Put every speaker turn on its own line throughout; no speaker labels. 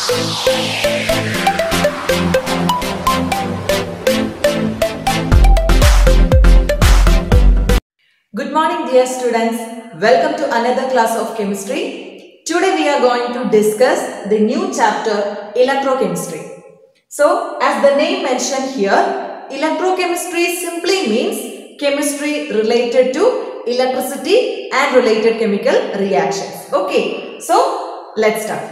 Good morning dear students. Welcome to another class of chemistry. Today we are going to discuss the new chapter electrochemistry. So as the name mentioned here, electrochemistry simply means chemistry related to electricity and related chemical reactions. Okay, so let's start.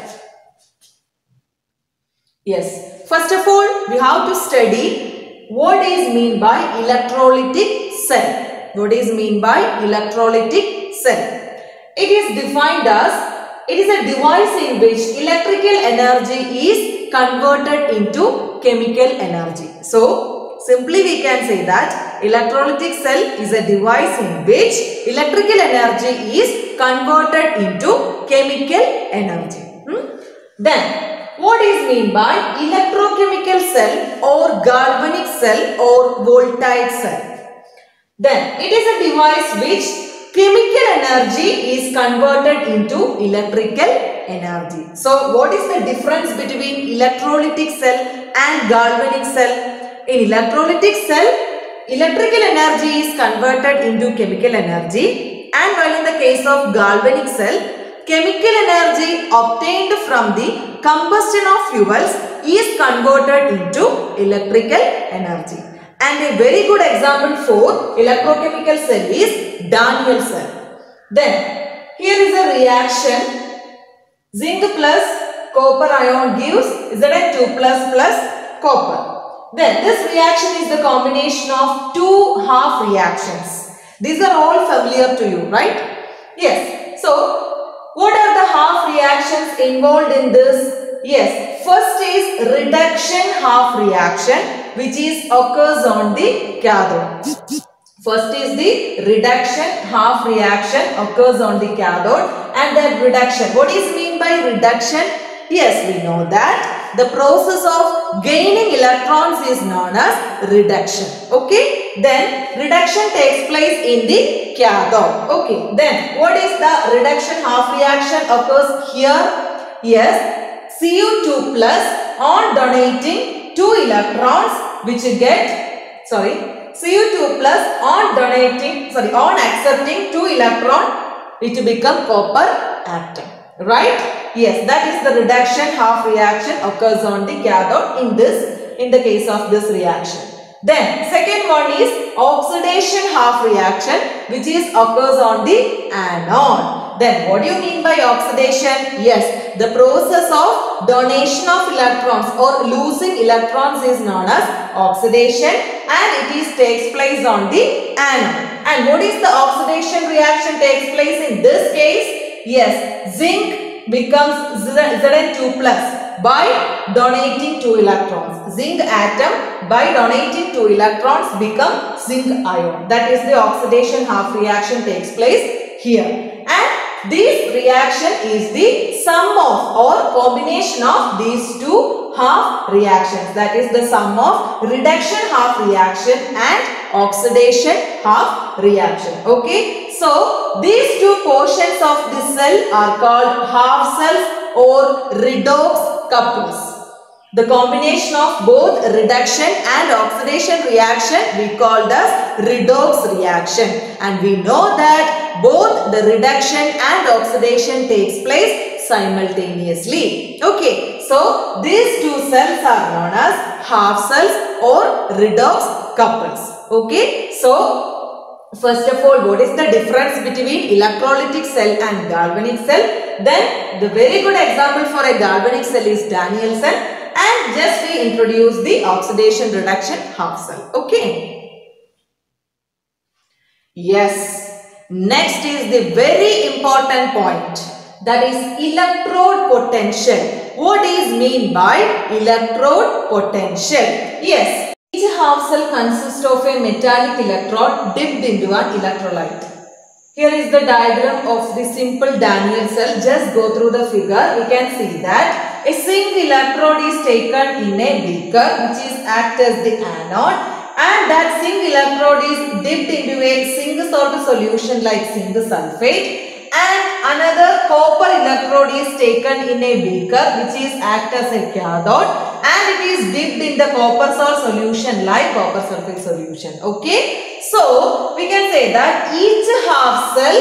Yes, first of all we have to study what is mean by electrolytic cell. What is mean by electrolytic cell? It is defined as it is a device in which electrical energy is converted into chemical energy. So simply we can say that electrolytic cell is a device in which electrical energy is converted into chemical energy. Hmm? Then what is mean by electrochemical cell or galvanic cell or voltaic cell? Then it is a device which chemical energy is converted into electrical energy. So what is the difference between electrolytic cell and galvanic cell? In electrolytic cell, electrical energy is converted into chemical energy and while in the case of galvanic cell, chemical energy obtained from the combustion of fuels is converted into electrical energy. And a very good example for electrochemical cell is Daniel cell. Then here is a reaction. Zinc plus copper ion gives Zn2 plus plus copper. Then this reaction is the combination of two half reactions. These are all familiar to you, right? Yes. So what are the half reactions involved in this? Yes. First is reduction half reaction which is occurs on the cathode. First is the reduction half reaction occurs on the cathode and that reduction. What is mean by reduction? Yes, we know that the process of gaining electrons is known as reduction. Okay. Then reduction takes place in the cathode. Okay. Then what is the reduction half reaction occurs here? Yes. Cu2 plus on donating 2 electrons which you get sorry Cu2 plus on donating sorry on accepting 2 electron it will become copper atom right yes that is the reduction half reaction occurs on the cathode in this in the case of this reaction then second one is oxidation half reaction which is occurs on the anode then what do you mean by oxidation yes the process of donation of electrons or losing electrons is known as oxidation and it is takes place on the anode. And what is the oxidation reaction takes place in this case? Yes, zinc becomes Zn2 plus by donating 2 electrons. Zinc atom by donating 2 electrons become zinc ion. That is the oxidation half reaction takes place here. And this reaction is the sum of or combination of these two half reactions. That is the sum of reduction half reaction and oxidation half reaction. Okay. So, these two portions of the cell are called half cells or redox couples. The combination of both reduction and oxidation reaction we called as redox reaction and we know that both the reduction and oxidation takes place simultaneously. Okay, so these two cells are known as half cells or redox couples. Okay, so First of all, what is the difference between electrolytic cell and galvanic cell? Then, the very good example for a galvanic cell is Daniel cell and just we introduce the oxidation reduction half cell. Okay. Yes. Next is the very important point that is electrode potential. What is mean by electrode potential? Yes. Each half cell consists of a metallic electrode dipped into an electrolyte. Here is the diagram of the simple Daniel cell. Just go through the figure. We can see that a zinc electrode is taken in a beaker which is act as the anode and that zinc electrode is dipped into a zinc salt solution like zinc sulfate and another copper electrode is taken in a beaker which is act as a cathode and it is dipped in the copper salt solution like copper sulfate solution okay so we can say that each half cell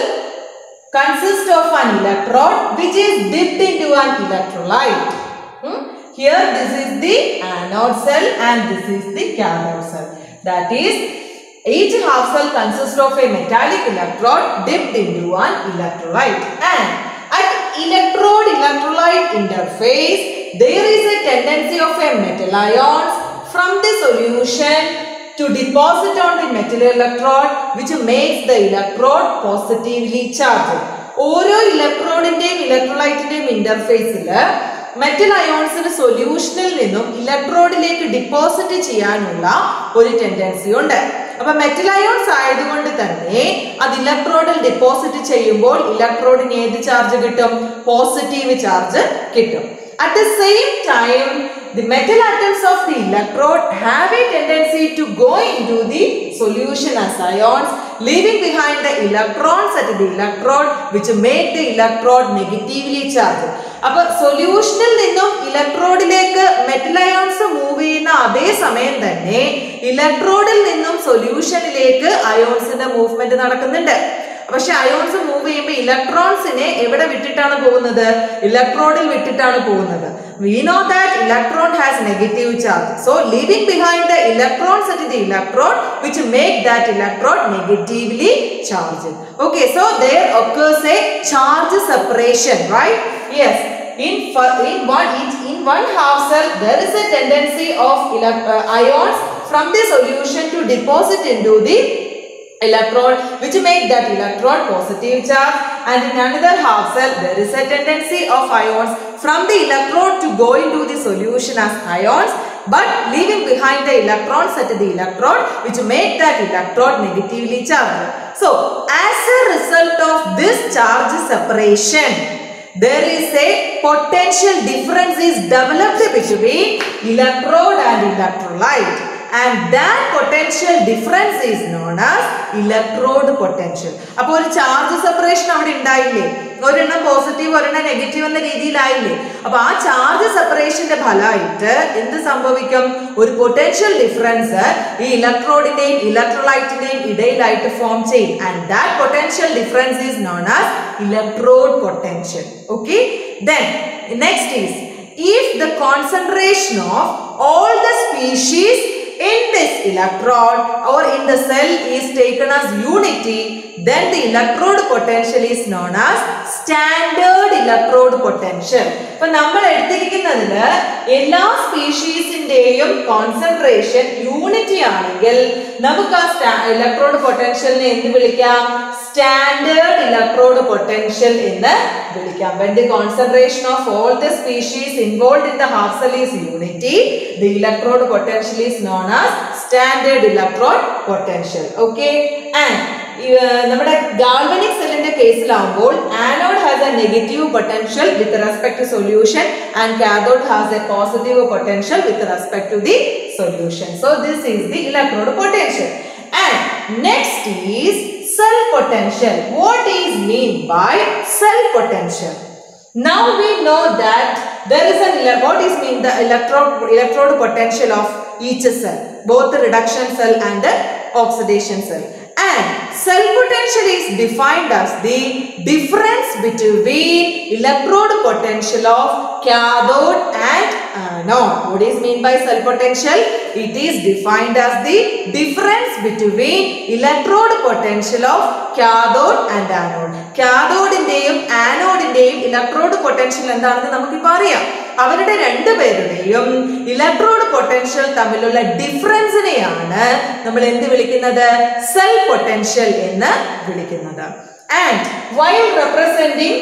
consists of an electrode which is dipped into an electrolyte Hmm? here this is the anode cell and this is the cathode cell that is each half cell consists of a metallic electrode dipped into an electrolyte and at electrode electrolyte interface there is a tendency of a metal ions from the solution to deposit on the metal electrode which makes the electrode positively charged ഓരോ ഇലക്ട്രോണിന്റെയും ഇലക്ട്രോലൈറ്റിന്റെയും ഇന്റർഫേസിൽ metal അയോൺസിന് സൊല്യൂഷനിൽ നിന്നും ഇലക്ട്രോഡിലേക്ക് deposit ചെയ്യാനുള്ള ഒരു tendency ഉണ്ട് അപ്പൊ metal ions ആയതുകൊണ്ട് തന്നെ അത് ഇലക്ട്രോഡിൽ ഡിപ്പോസിറ്റ് ചെയ്യുമ്പോൾ ഇലക്ട്രോഡിന് ഏത് ചാർജ് കിട്ടും പോസിറ്റീവ് ചാർജ് കിട്ടും at the same time the metal atoms of the electrode have a tendency to go into the solution as ions leaving behind the electrons at the electrode which make the electrode negatively charged അപ്പൊ സൊല്യൂഷനിൽ നിന്നും ഇലക്ട്രോഡിലേക്ക് metal ions move ചെയ്യുന്ന അതേ സമയം തന്നെ ഇലക്ട്രോഡിൽ നിന്നും സൊല്യൂഷനിലേക്ക് അയോൺസിന്റെ movement നടക്കുന്നുണ്ട് പക്ഷെ അയോൺസ് മൂവ് ചെയ്യുമ്പോൾ ഇലക്ട്രോൺസിനെ എവിടെ വിട്ടിട്ടാണ് പോകുന്നത് ഇലക്ട്രോഡിൽ വിട്ടിട്ടാണ് പോകുന്നത് we know that electron has negative charge so leaving behind the electrons at the electrode which make that electrode negatively charge okay so there occurs a charge separation right yes in fir- in one each in one half cell there is a tendency of elec- uh, ions from the solution to deposit into the electrode which make that electrode positive charge and in another half cell there is a tendency of ions from the electrode to go into the solution as ions but leaving behind the electrons at the electrode which make that electrode negatively charged so as a result of this charge separation there is a potential difference is developed between electrode and electrolyte and that potential difference is known as electrode potential അപ്പോൾ ഒരു charge separation അവിടെ ഉണ്ടായില്ലേ ഒരെണ്ണം positive ഒരെണ്ണം negative എന്ന രീതിയിലായില്ലേ അപ്പൊ ആ charge സെപ്പറേഷന്റെ ഫലമായിട്ട് എന്ത് സംഭവിക്കും ഒരു പൊട്ടൻഷ്യൽ ഡിഫറൻസ് ഈ ഇലക്ട്രോഡിന്റെയും ഇലക്ട്രോലൈറ്റിന്റെയും ഇടയിലായിട്ട് ഫോം ചെയ്യും and that potential difference is known as electrode potential okay then next is if the concentration of all the species in this electrode or in the cell is taken as unity then the electrode potential is known as standard electrode potential ഇപ്പൊ നമ്മൾ എടുത്തിരിക്കുന്നതിൽ എല്ലാ സ്പീഷീസിന്റെയും concentration unity ആണെങ്കിൽ നമുക്ക് ആ electrode പൊട്ടൻഷ്യലിനെ എന്ത് വിളിക്കാം standard electrode potential എന്ന് വിളിക്കാം when the concentration of all the species involved in the half cell is unity the electrode potential is known as standard electrode potential okay and ഏർ നമ്മുടെ galvanic സെല്ലിന്റെ കേസിലാവുമ്പോൾ anode has a negative potential with respect to solution and cathode has a positive potential with respect to the solution so this is the electrode potential and next is cell potential. What is mean by cell potential? Now we know that there is an ele- what is mean the electrode electrode potential of each cell, both the reduction cell and the oxidation cell. And cell potential is defined as the difference between electrode potential of cathode and anode. What is mean by cell potential? It is defined as the difference between electrode potential of cathode and anode. കാഥോഡിന്റെയും ആനോഡിന്റെയും electrode potential എന്താണെന്ന് നമുക്കിപ്പോൾ അറിയാം അവരുടെ രണ്ടുപേരുടെയും electrode potential തമ്മിലുള്ള ഡിഫറൻസിനെയാണ് നമ്മൾ എന്ത് വിളിക്കുന്നത് സെൽ പൊട്ടൻഷ്യൽ എന്ന് വിളിക്കുന്നത് and while representing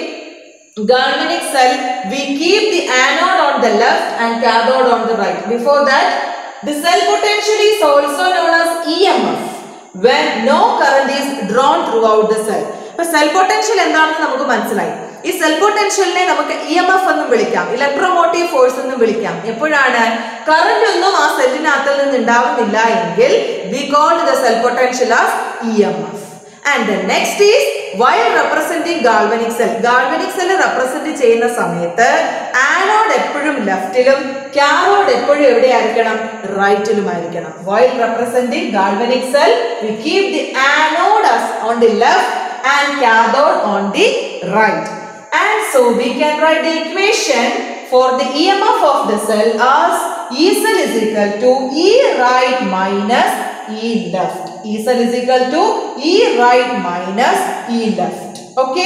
galvanic cell we keep the anode on the left and cathode on the right before that the cell potential is also known as emf when no current is drawn throughout the cell അപ്പൊ cell potential എന്താണെന്ന് നമുക്ക് മനസ്സിലായി ഈ cell പൊട്ടൻഷ്യലിനെ നമുക്ക് E M F എന്നും വിളിക്കാം electromotive force എന്നും വിളിക്കാം എപ്പോഴാണ് കറന്റ് ഒന്നും ആ സെല്ലിനകത്തിൽ നിന്ന് ഉണ്ടാവുന്നില്ല എങ്കിൽ we call the cell potential as E M F and the next is while representing galvanic cell galvanic cell represent ചെയ്യുന്ന സമയത്ത് ആനോഡ് എപ്പോഴും ലെഫ്റ്റിലും കാരോഡ് എപ്പോഴും എവിടെയായിരിക്കണം റൈറ്റിലും ആയിരിക്കണം while representing galvanic cell we keep the anode on the left and cathode on the right and so we can write the equation for the EMF of the cell as E cell is equal to E right minus E left. E cell is equal to E right minus E left. Okay.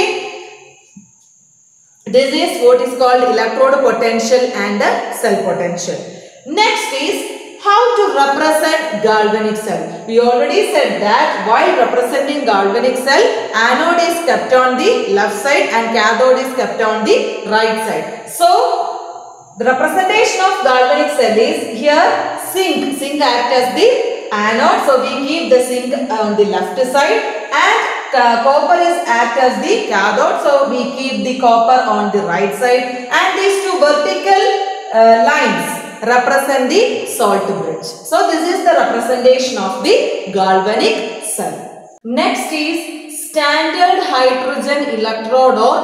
This is what is called electrode potential and the cell potential. Next is how to represent galvanic cell. We already said that while representing galvanic cell, anode is kept on the left side and cathode is kept on the right side. So, the representation of galvanic cell is here zinc. Zinc act as the anode. So, we keep the zinc on the left side and uh, copper is act as the cathode. So, we keep the copper on the right side and these two vertical uh, lines represent the salt bridge. So, this is the representation of the galvanic cell. Next is standard hydrogen electrode or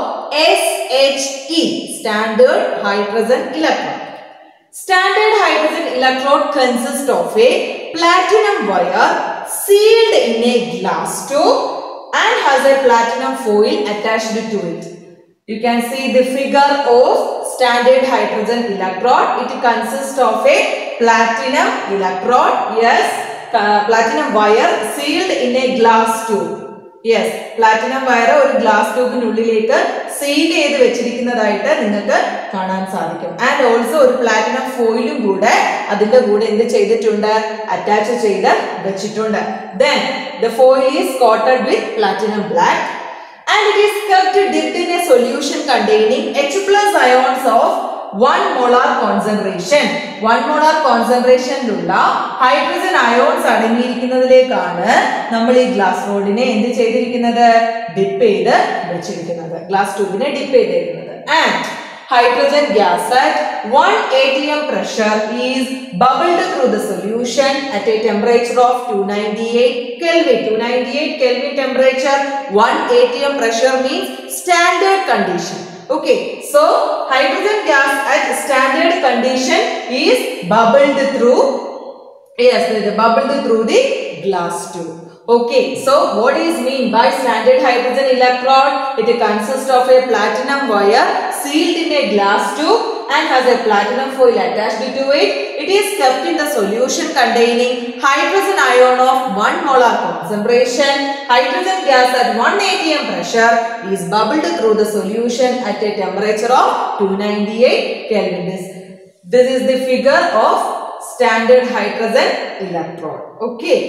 SHE, standard hydrogen electrode. Standard hydrogen electrode consists of a platinum wire sealed in a glass tube and has a platinum foil attached to it. You can see the figure of standard hydrogen electrode. It consists of a platinum electrode. Yes, uh, platinum wire sealed in a glass tube. Yes platinum wire ഒരു glass ട്യൂബിനുള്ളിലേക്ക് seal ചെയ്ത് വെച്ചിരിക്കുന്നതായിട്ട് നിങ്ങൾക്ക് കാണാൻ സാധിക്കും and also ഒരു platinum ഫോയിലും കൂടെ അതിന്റെ കൂടെ എന്ത് ചെയ്തിട്ടുണ്ട് അറ്റാച്ച് ചെയ്ത് വെച്ചിട്ടുണ്ട് then the foil is coated with platinum black and it is kept dipped in a solution containing H plus ions of 1 molar concentration. 1 molar കോൺസെൻട്രേഷനിലുള്ള ഹൈഡ്രജൻ അയോൺസ് അടങ്ങിയിരിക്കുന്നതിലേക്കാണ് നമ്മൾ ഈ ഗ്ലാസ് റോഡിനെ എന്ത് ചെയ്തിരിക്കുന്നത് ഡിപ്പ് ചെയ്ത് വെച്ചിരിക്കുന്നത് ഗ്ലാസ് ട്യൂബിനെ ഡിപ്പ് ചെയ്തിരിക്കുന്നത് and hydrogen gas at 1 atm pressure is bubbled through the solution at a temperature of 298 Kelvin. 298 Kelvin temperature, 1 atm pressure means standard condition. Okay, so hydrogen gas at standard condition is bubbled through, yes, it is bubbled through the glass tube. Okay, so what is mean by standard hydrogen electrode? It consists of a platinum wire sealed in a glass tube and has a platinum foil attached to it. It is kept in the solution containing hydrogen ion of 1 molar concentration. Hydrogen gas at 1 atm pressure is bubbled through the solution at a temperature of 298 Kelvin. This, this is the figure of standard hydrogen electrode. Okay.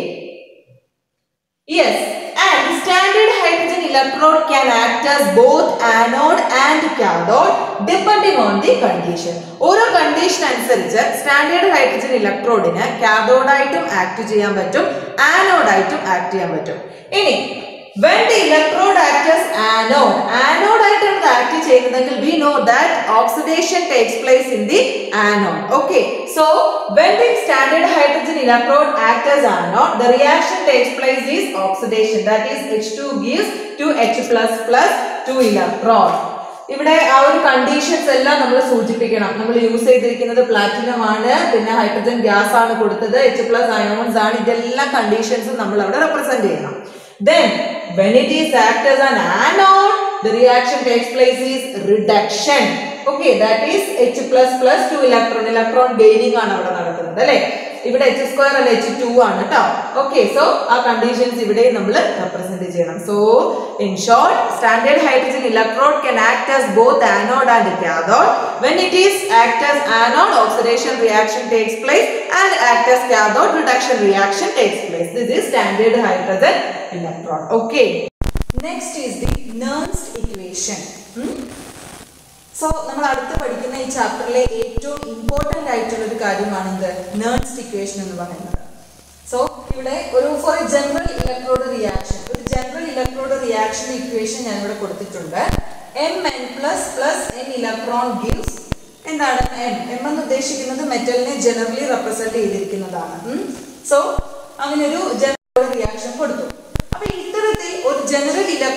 Yes, and standard hydrogen electrode can act as both anode and cathode depending on the condition. ഓരോ condition അനുസരിച്ച് standard hydrogen ഇലക്ട്രോഡിന് കാഥോഡായിട്ടും act ചെയ്യാൻ പറ്റും ആനോഡായിട്ടും act ചെയ്യാൻ പറ്റും ഇനി when the electrode acts as anode anode ആയിട്ടാണ് ആക്ട് ചെയ്യുന്നതെങ്കിൽ we know that oxidation takes place in the anode okay so when the standard hydrogen electrode acts as anode the reaction takes place is oxidation that is H2 gives to H plus plus to electron ഇവിടെ ആ ഒരു conditions എല്ലാം നമ്മൾ സൂചിപ്പിക്കണം നമ്മൾ use ചെയ്തിരിക്കുന്നത് platinum ആണ് പിന്നെ hydrogen gas ആണ് കൊടുത്തത് എച്ച് പ്ലസ് അയോൺസ് ആണ് ഇതെല്ലാം കണ്ടീഷൻസും നമ്മൾ അവിടെ റെപ്രസെന്റ് ചെയ്യണം then when it is act as an anode the reaction takes place is reduction okay that is h plus plus 2 electron electron gaining ആണ് അവിടെ നടക്കുന്നത് അല്ലേ ഇവിടെ എച്ച് സ്ക്വയർ അല്ല എച്ച് ടു ആണ് കേട്ടോ ഓക്കെ സോ ആ കണ്ടീഷൻസ് ഇവിടെ നമ്മൾ റെപ്രസെന്റ് ചെയ്യണം so in short standard hydrogen electrode can act as both anode and cathode when it is act as anode oxidation reaction takes place and act as cathode reduction reaction takes place this is standard hydrogen electrode okay next is the Nernst equation so നമ്മൾ അടുത്ത് പഠിക്കുന്ന ഈ ചാപ്റ്ററിലെ ഏറ്റവും important ആയിട്ടുള്ള ഒരു കാര്യമാണ് എന്ത് Nernst equation എന്ന് പറയുന്നത് സോ ഇവിടെ ഒരു for a general electrode reaction ഒരു ജനറൽ ഇലക്ട്രോഡ് റിയാക്ഷൻ ഇക്വേഷൻ ഞാൻ ഇവിടെ കൊടുത്തിട്ടുണ്ട് M N plus plus N electron gives എന്താണ് എം എം എന്ന് ഉദ്ദേശിക്കുന്നത് മെറ്റലിനെ ജനറലി റെപ്രസെന്റ് ചെയ്തിരിക്കുന്നതാണ് സോ അങ്ങനെ ഒരു ജനറൽ റിയാക്ഷൻ കൊടുത്തു അപ്പൊ ഇത്തരത്തിൽ ഒരു ജനറൽ ഇലക്ട്രോഡ് റിയാക്ഷൻ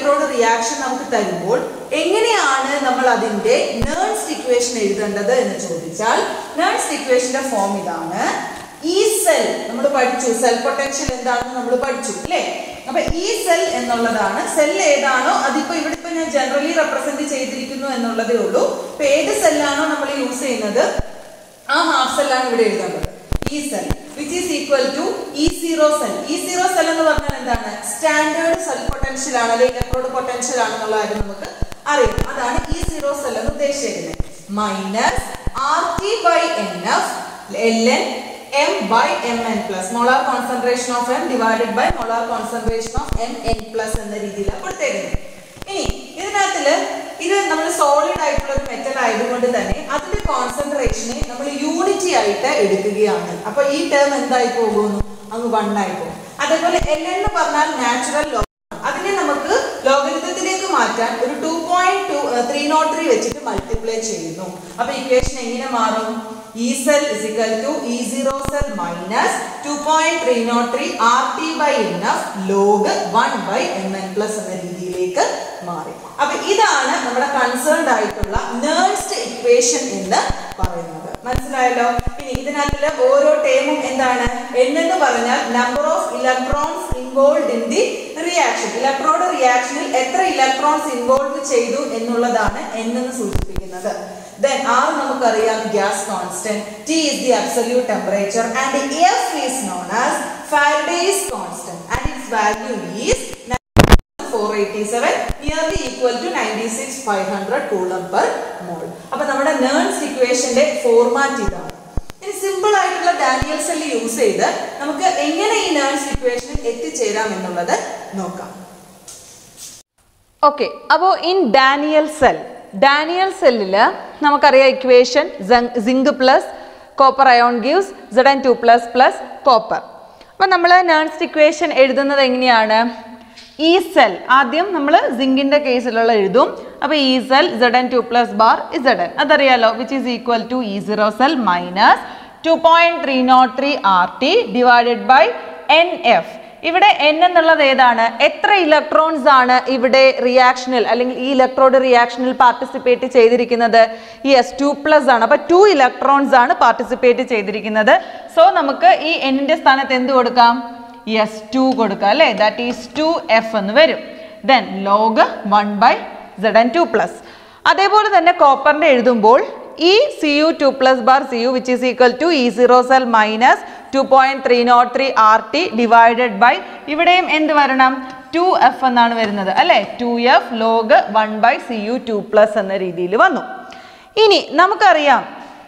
റിയാക്ഷൻ നമുക്ക് തരുമ്പോൾ എങ്ങനെയാണ് നമ്മൾ അതിന്റെ നേൺസ്റ്റ് ഇക്വേഷൻ എഴുതേണ്ടത് എന്ന് ചോദിച്ചാൽ നേൺസ്റ്റ് ഇക്വേഷന്റെ ഫോം ഇതാണ് ഈ സെൽ നമ്മൾ പഠിച്ചു സെൽ പൊട്ടൻഷ്യൽ എന്താണെന്ന് നമ്മൾ പഠിച്ചു അല്ലേ അപ്പൊ ഈ സെൽ എന്നുള്ളതാണ് സെൽ ഏതാണോ അതിപ്പോ ഇവിടെ ഇപ്പൊ ഞാൻ ജനറലി റെപ്രസെന്റ് ചെയ്തിരിക്കുന്നു എന്നുള്ളതേ ഉള്ളൂ ഇപ്പൊ ഏത് സെല്ലാണോ നമ്മൾ യൂസ് ചെയ്യുന്നത് ആ ഹാഫ് സെല്ലാണ് ഇവിടെ എഴുതേണ്ടത് ഈ cell which is equal to E zero cell E zero cell എന്ന് പറഞ്ഞാൽ എന്താണ് സ്റ്റാൻഡേർഡ് സെൽ പൊട്ടൻഷ്യൽ ആണ് അല്ലെങ്കിൽ ഇലക്ട്രോഡ് പൊട്ടൻഷ്യൽ ആണെന്നുള്ള കാര്യം നമുക്ക് അറിയാം അതാണ് ഇ സീറോ സെൽ എന്ന് ഉദ്ദേശിച്ചിരിക്കുന്നത് minus R T by N F L N M by M N plus molar concentration of M divided by molar concentration of M N plus എന്ന രീതിയിലാണ് കൊടുത്തേക്കുന്നത് ഇനി ഇതിനകത്തില് ഇത് നമ്മൾ സോളിഡ് ആയിട്ടുള്ള ഒരു മെറ്റൽ ആയതുകൊണ്ട് തന്നെ അതിന്റെ കോൺസെൻട്രേഷനെ നമ്മൾ യൂണിറ്റി ആയിട്ട് എടുക്കുകയാണ് അപ്പൊ ഈ ടേം എന്തായി പോകുന്നു അങ്ങ് വൺ ആയി പോകും അതേപോലെ എൽ എന്ന് പറഞ്ഞാൽ നാച്ചുറൽ ലോ അതിനെ നമുക്ക് ലോഗരിതത്തിലേക്ക് മാറ്റാൻ ഒരു two point two three not three വെച്ചിട്ട് മൾട്ടിപ്ലൈ ചെയ്യുന്നു അപ്പൊ ഇക്വേഷൻ എങ്ങനെ മാറും E cell is equal to E zero cell minus two point three not three R T by N F log one by M N plus എന്ന രീതിയിലേക്ക് മാറി അപ്പൊ ഇതാണ് നമ്മുടെ കൺസേൺഡ് ആയിട്ടുള്ള നേഴ്സ്റ്റ് ഇക്വേഷൻ എന്ന് പറയുന്നത് മനസ്സിലായല്ലോ ഇനി ഇതിനകത്തില് ഓരോ ടേമും എന്താണ് n എന്ന് പറഞ്ഞാൽ number of electrons involve in the reaction electrode റിയാക്ഷനിൽ എത്ര ഇലക്ട്രോൺസ് ഇൻവോൾവ് ചെയ്തു എന്നുള്ളതാണ് n എന്ന് സൂചിപ്പിക്കുന്നത് then r നമുക്കറിയാം gas constant t is the absolute temperature and f is known as Faraday's constant and its value is 487 nearly equal to 96 500 coulomb per mole അപ്പൊ നമ്മുടെ നേൺസ് ഇക്വേഷന്റെ ഫോർമാറ്റ് ഇതാണ് ഇനി സിമ്പിൾ ആയിട്ടുള്ള ഡാനിയൽ സെല്ല് യൂസ് ചെയ്ത് നമുക്ക് എങ്ങനെ ഈ നേൺസ് ഇക്വേഷനിൽ എത്തിച്ചേരാം എന്നുള്ളത് നോക്കാം
ഓക്കെ അപ്പോൾ ഇൻ ഡാനിയൽ സെൽ ഡാനിയൽ സെല്ലിൽ നമുക്കറിയാം equation zinc plus copper ion gives Z and two plus plus copper അപ്പം നമ്മൾ നേൺസ്റ്റ് ഇക്വേഷൻ എഴുതുന്നത് എങ്ങനെയാണ് ഈ സെൽ ആദ്യം നമ്മൾ സിങ്കിന്റെ കേസിലുള്ള എഴുതും അപ്പോൾ ഈ cell Z N two plus bar Z N അതറിയാലോ which is equal to E zero cell minus two point three not three R T divided by N F ഇവിടെ എൻ എന്നുള്ളത് ഏതാണ് എത്ര ഇലക്ട്രോൺസ് ആണ് ഇവിടെ റിയാക്ഷനിൽ അല്ലെങ്കിൽ ഈ ഇലക്ട്രോഡ് റിയാക്ഷനിൽ പാർട്ടിസിപ്പേറ്റ് ചെയ്തിരിക്കുന്നത് യെസ് ടു പ്ലസ് ആണ് അപ്പൊ ടു ഇലക്ട്രോൺസ് ആണ് പാർട്ടിസിപ്പേറ്റ് ചെയ്തിരിക്കുന്നത് സോ നമുക്ക് ഈ എന്നിന്റെ സ്ഥാനത്ത് എന്ത് കൊടുക്കാം യെസ് ടു കൊടുക്കാം അല്ലേ ദാറ്റ് ഈസ് ടു എഫ് എന്ന് വരും then log one by Z and two plus അതേപോലെ തന്നെ കോപ്പറിന്റെ എഴുതുമ്പോൾ ഈ C U two plus bar C U which is equal to E zero cell minus two point three not three R T divided by ഇവിടെയും എന്ത് വരണം two F എന്നാണ് വരുന്നത് അല്ലെ two F log one by C U two plus എന്ന രീതിയിൽ വന്നു ഇനി നമുക്കറിയാം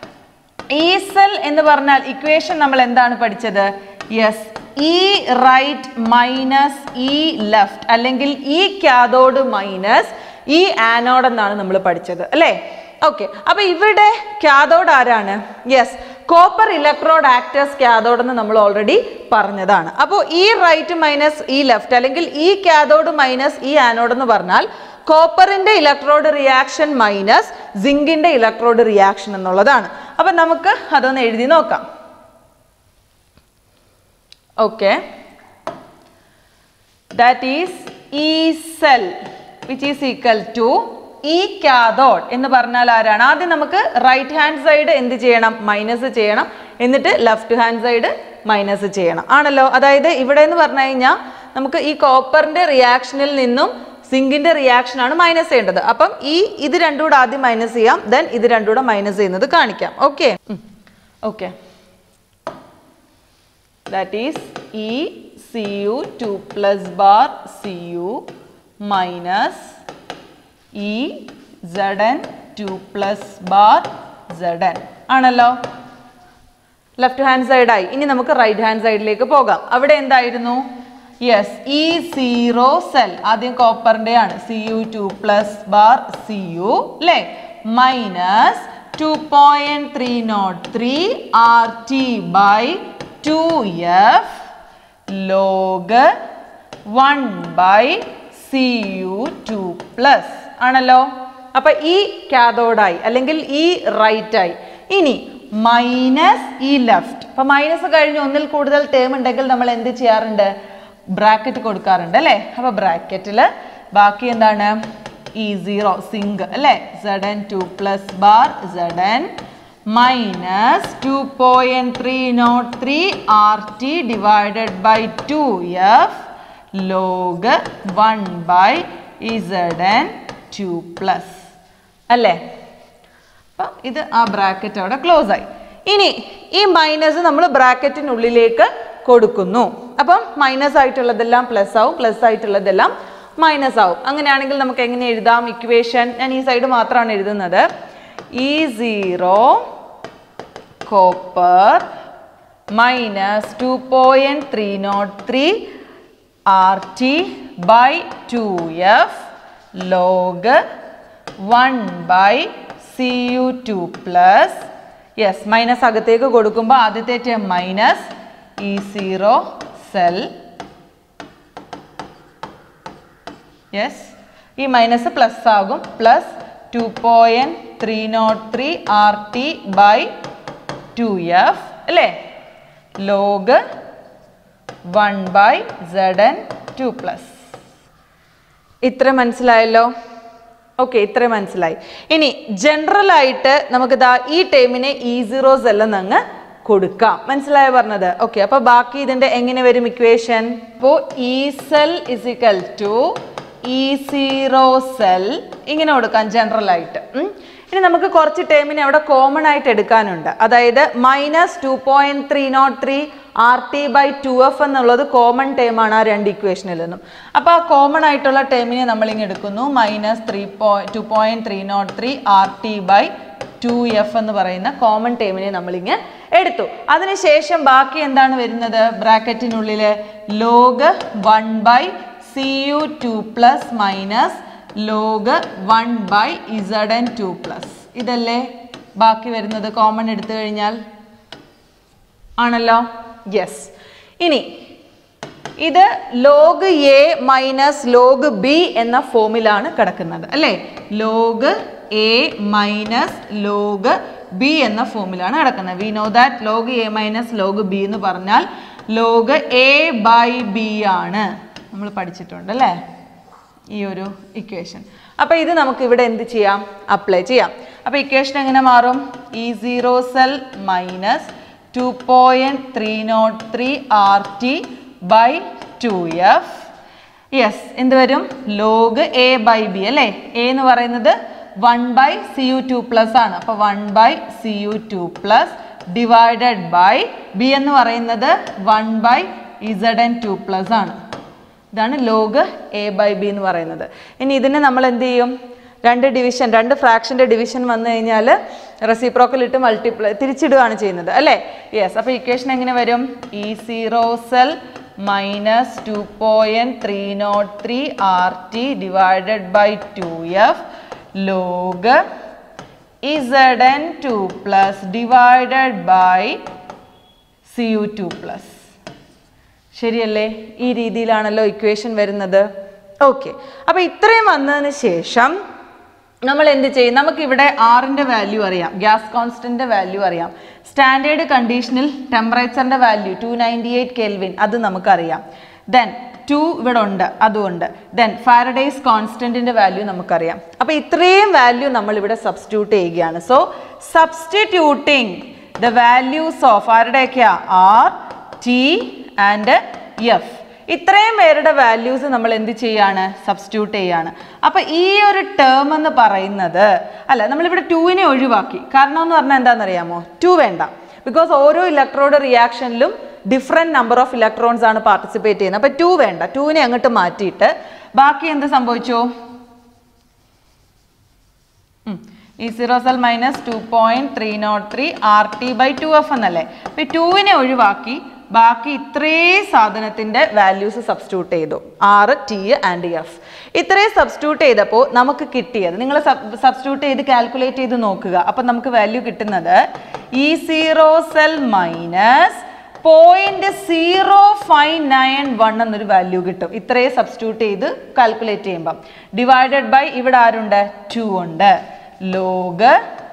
ഈ സെൽ എന്ന് പറഞ്ഞാൽ ഇക്വേഷൻ നമ്മൾ എന്താണ് പഠിച്ചത് yes E right minus E left അല്ലെങ്കിൽ ഈ കാതോഡ് മൈനസ് ഈ ആനോഡ് എന്നാണ് നമ്മൾ പഠിച്ചത് അല്ലേ ഓക്കെ അപ്പൊ ഇവിടെ കാതോഡ് ആരാണ് yes copper electrode acts as cathode എന്ന് നമ്മൾ ഓൾറെഡി പറഞ്ഞതാണ് അപ്പോൾ ഈ റൈറ്റ് മൈനസ് ഈ ലെഫ്റ്റ് അല്ലെങ്കിൽ ഈ കാതോഡ് മൈനസ് ഈ ആനോഡ് എന്ന് പറഞ്ഞാൽ കോപ്പറിന്റെ ഇലക്ട്രോഡ് റിയാക്ഷൻ മൈനസ് സിങ്കിന്റെ ഇലക്ട്രോഡ് റിയാക്ഷൻ എന്നുള്ളതാണ് അപ്പൊ നമുക്ക് അതൊന്ന് എഴുതി നോക്കാം okay that is E cell which is equal to E cathode എന്ന് പറഞ്ഞാൽ ആരാണ് ആദ്യം നമുക്ക് റൈറ്റ് ഹാൻഡ് സൈഡ് എന്ത് ചെയ്യണം മൈനസ് ചെയ്യണം എന്നിട്ട് ലെഫ്റ്റ് ഹാൻഡ് സൈഡ് മൈനസ് ചെയ്യണം ആണല്ലോ അതായത് ഇവിടെ എന്ന് പറഞ്ഞു കഴിഞ്ഞാൽ നമുക്ക് ഈ കോപ്പറിന്റെ റിയാക്ഷനിൽ നിന്നും സിങ്കിന്റെ റിയാക്ഷൻ ആണ് മൈനസ് ചെയ്യേണ്ടത് അപ്പം ഈ ഇത് രണ്ടും കൂടെ ആദ്യം മൈനസ് ചെയ്യാം ദെൻ ഇത് രണ്ടും കൂടെ മൈനസ് ചെയ്യുന്നത് കാണിക്കാം okay okay that is E C U two plus bar C U minus E Z N two plus bar Z N ആണല്ലോ ലെഫ്റ്റ് ഹാൻഡ് സൈഡായി ഇനി നമുക്ക് റൈറ്റ് ഹാൻഡ് സൈഡിലേക്ക് പോകാം അവിടെ എന്തായിരുന്നു യെസ് ഈ സീറോ സെൽ ആദ്യം കോപ്പറിന്റെ ആണ് C U two plus bar C U അല്ലേ minus two point three not three R T by two F log one by C U two plus ആണല്ലോ അപ്പൊ ഈ കാതോഡായി അല്ലെങ്കിൽ ഈ റൈറ്റ് ആയി ഇനി മൈനസ് ഈ ലെഫ്റ്റ് അപ്പൊ മൈനസ് കഴിഞ്ഞ് ഒന്നിൽ കൂടുതൽ ടേം ഉണ്ടെങ്കിൽ നമ്മൾ എന്ത് ചെയ്യാറുണ്ട് ബ്രാക്കറ്റ് കൊടുക്കാറുണ്ട് അല്ലേ അപ്പൊ ബ്രാക്കറ്റിൽ ബാക്കി എന്താണ് ഇ സീറോ സിങ്ക് അല്ലേ Z N two plus bar Z N minus two point three not three R T divided by two F log one by Z N two plus അല്ലേ അപ്പം ഇത് ആ ബ്രാക്കറ്റ് അവിടെ ക്ലോസ് ആയി ഇനി ഈ minus നമ്മൾ ബ്രാക്കറ്റിനുള്ളിലേക്ക് കൊടുക്കുന്നു അപ്പം മൈനസ് ആയിട്ടുള്ളതെല്ലാം പ്ലസ് ആവും പ്ലസ് ആയിട്ടുള്ളതെല്ലാം മൈനസ് ആവും അങ്ങനെയാണെങ്കിൽ നമുക്ക് എങ്ങനെ എഴുതാം ഇക്വേഷൻ ഞാൻ ഈ സൈഡ് മാത്രമാണ് എഴുതുന്നത് E zero copper minus two point three not three R T by two F log one by C U two plus yes minus അകത്തേക്ക് കൊടുക്കുമ്പോൾ ആദ്യത്തെ term minus E zero cell yes ഈ minus plus ആകും plus two point three not three R T by two F അല്ലേ log one by Z N two plus ഇത്ര മനസ്സിലായല്ലോ okay ഇത്ര മനസ്സിലായി ഇനി ജനറൽ ആയിട്ട് നമുക്ക് ദാ ഈ ടേമിനെ ഇ സീറോസ് എല്ലാം അങ്ങ് കൊടുക്കാം മനസ്സിലായോ പറഞ്ഞത് ഓക്കെ അപ്പൊ ബാക്കി ഇതിന്റെ എങ്ങനെ വരും ഇക്വേഷൻ ഇപ്പോ E cell is equal to E zero cell ഇങ്ങനെ കൊടുക്കാം ജനറൽ ആയിട്ട് ഉം. ഇനി നമുക്ക് കുറച്ച് ടേമിനെ അവിടെ കോമൺ ആയിട്ട് എടുക്കാനുണ്ട് അതായത് minus two point three not three R T by two F എന്നുള്ളത് കോമൺ ടേമാണ് ആ രണ്ട് ഇക്വേഷനിൽ നിന്നും അപ്പോൾ ആ കോമൺ ആയിട്ടുള്ള ടേമിനെ നമ്മളിങ്ങ് എടുക്കുന്നു minus three point two point three not three R T by two F എന്ന് പറയുന്ന കോമൺ ടേമിനെ നമ്മളിങ്ങ് എടുത്തു അതിനുശേഷം ബാക്കി എന്താണ് വരുന്നത് ബ്രാക്കറ്റിനുള്ളിൽ log one by C U two plus minus log one by Z N two plus ഇതല്ലേ ബാക്കി വരുന്നത് കോമൺ എടുത്തു കഴിഞ്ഞാൽ ആണല്ലോ യെസ് ഇനി ഇത് log A minus log B എന്ന ഫോമിലാണ് കിടക്കുന്നത് അല്ലേ log A minus log B എന്ന ഫോമിലാണ് കിടക്കുന്നത് we know that log A minus log B എന്ന് പറഞ്ഞാൽ ലോഗ് എ ബൈ ബി ആണ് നമ്മൾ പഠിച്ചിട്ടുണ്ട് അല്ലേ ഈ ഒരു ഇക്വേഷൻ അപ്പോൾ ഇത് നമുക്ക് ഇവിടെ എന്ത് ചെയ്യാം അപ്ലൈ ചെയ്യാം അപ്പോൾ ഇക്വേഷൻ എങ്ങനെ മാറും E zero cell minus two point three not three R T by two F yes എന്ത് വരും ലോഗ് എ ബൈ ബി അല്ലേ എ എന്ന് പറയുന്നത് one by C U two plus ആണ് അപ്പോൾ one by C U two plus divided by B എന്ന് പറയുന്നത് one by Z N two plus ആണ് ഇതാണ് ലോഗ് എ ബൈ ബി എന്ന് പറയുന്നത് ഇനി ഇതിനെ നമ്മൾ എന്ത് ചെയ്യും രണ്ട് ഡിവിഷൻ രണ്ട് ഫ്രാക്ഷൻ്റെ ഡിവിഷൻ വന്നു കഴിഞ്ഞാൽ റെസിപ്രോക്കൽ ഇട്ട് മൾട്ടിപ്ലൈ തിരിച്ചിടുകയാണ് ചെയ്യുന്നത് അല്ലേ യെസ് അപ്പോൾ ഇക്വേഷൻ എങ്ങനെ വരും E zero cell minus two point three not three R T divided by two F log Z N two plus divided by C U two plus ശരിയല്ലേ ഈ രീതിയിലാണല്ലോ ഇക്വേഷൻ വരുന്നത് okay അപ്പോൾ ഇത്രയും വന്നതിന് ശേഷം നമ്മൾ എന്ത് ചെയ്യും നമുക്കിവിടെ ആറിൻ്റെ വാല്യൂ അറിയാം ഗ്യാസ് കോൺസ്റ്റൻ്റെ വാല്യൂ അറിയാം സ്റ്റാൻഡേർഡ് കണ്ടീഷനിൽ ടെമ്പറേച്ചറിൻ്റെ value two ninety eight kelvin അത് നമുക്കറിയാം ദെൻ ടു ഇവിടെ ഉണ്ട് അതുകൊണ്ട് ദെൻ ഫാരഡേസ് കോൺസ്റ്റൻറ്റിൻ്റെ വാല്യൂ നമുക്കറിയാം അപ്പോൾ ഇത്രയും വാല്യൂ നമ്മൾ ഇവിടെ സബ്സ്റ്റിറ്റ്യൂട്ട് ചെയ്യുകയാണ് so substituting the values of ആരുടെയൊക്കെയാ ആർ ടി ആൻഡ് എഫ് ഇത്രയും പേരുടെ വാല്യൂസ് നമ്മൾ എന്ത് ചെയ്യാണ് സബ്സ്റ്റിറ്റ്യൂട്ട് ചെയ്യാണ് അപ്പോൾ ഈ ഒരു ടേം എന്ന് പറയുന്നത് അല്ല നമ്മളിവിടെ ടൂവിനെ ഒഴിവാക്കി കാരണം എന്ന് പറഞ്ഞാൽ എന്താണെന്നറിയാമോ ടു വേണ്ട ബിക്കോസ് ഓരോ ഇലക്ട്രോഡ് റിയാക്ഷനിലും ഡിഫറെൻറ്റ് നമ്പർ ഓഫ് ഇലക്ട്രോൺസ് ആണ് പാർട്ടിസിപ്പേറ്റ് ചെയ്യുന്നത് അപ്പോൾ ടു വേണ്ട ടൂവിനെ അങ്ങോട്ട് മാറ്റിയിട്ട് ബാക്കി എന്ത് സംഭവിച്ചു ഈ zero cell minus two point three not three R T by two F എന്നല്ലേ അപ്പൊ ടൂവിനെ ഒഴിവാക്കി ബാക്കി ഇത്രയും സാധനത്തിന്റെ വാല്യൂസ് സബ്സ്റ്റിറ്റ്യൂട്ട് ചെയ്തു ആറ് ടി ആൻഡ് എഫ് ഇത്രയും സബ്സ്റ്റിറ്റ്യൂട്ട് ചെയ്തപ്പോൾ നമുക്ക് കിട്ടിയത് നിങ്ങൾ സബ്സ്റ്റിറ്റ്യൂട്ട് ചെയ്ത് കാൽക്കുലേറ്റ് ചെയ്ത് നോക്കുക അപ്പം നമുക്ക് വാല്യൂ കിട്ടുന്നത് E zero cell minus point zero five nine one എന്നൊരു വാല്യൂ കിട്ടും ഇത്രയും സബ്സ്റ്റിറ്റ്യൂട്ട് ചെയ്ത് കാൽക്കുലേറ്റ് ചെയ്യുമ്പം ഡിവൈഡഡ് ബൈ ഇവിടെ ആരുണ്ട് ടു ഉണ്ട് log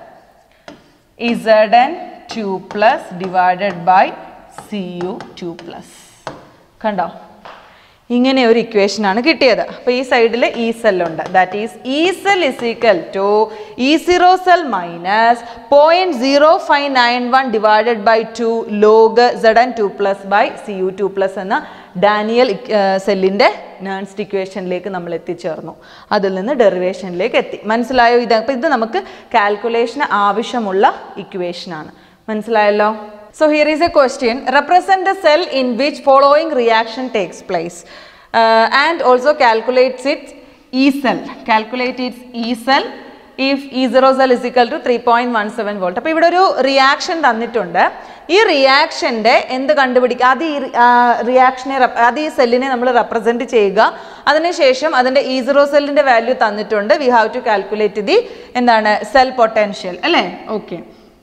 Z N two plus divided by C U two plus കണ്ടോ ഇങ്ങനെ ഒരു ഇക്വേഷൻ ആണ് കിട്ടിയത് അപ്പോൾ ഈ സൈഡിൽ ഇ സെൽ ഉണ്ട് that is E cell is equal to E zero cell minus point zero five nine one divided by two log Z and two plus by C U two plus എന്ന Daniell സെല്ലിൻ്റെ Nernst ഇക്വേഷനിലേക്ക് നമ്മൾ എത്തിച്ചേർന്നു അതിൽ നിന്ന് ഡെറിവേഷനിലേക്ക് എത്തി മനസ്സിലായോ ഇത് അപ്പോൾ ഇത് നമുക്ക് കാൽക്കുലേഷന് ആവശ്യമുള്ള ഇക്വേഷനാണ് മനസ്സിലായല്ലോ So here is a question. Represent the cell in which following reaction takes place uh, and also calculates its E cell. Calculate its E cell if E0 cell is equal to 3.17 volt. അപ്പോൾ ഇവിടെ ഒരു reaction തന്നിട്ടുണ്ട് ഈ റിയാക്ഷൻ്റെ എന്ത് കണ്ടുപിടിക്കുക അത് ഈ റിയാക്ഷനെ അത് ഈ സെല്ലിനെ നമ്മൾ റെപ്രസെൻറ്റ് ചെയ്യുക അതിനുശേഷം അതിൻ്റെ ഇ സീറോ സെല്ലിൻ്റെ വാല്യൂ തന്നിട്ടുണ്ട് we have to calculate the എന്താണ് സെൽ പൊട്ടൻഷ്യൽ അല്ലേ okay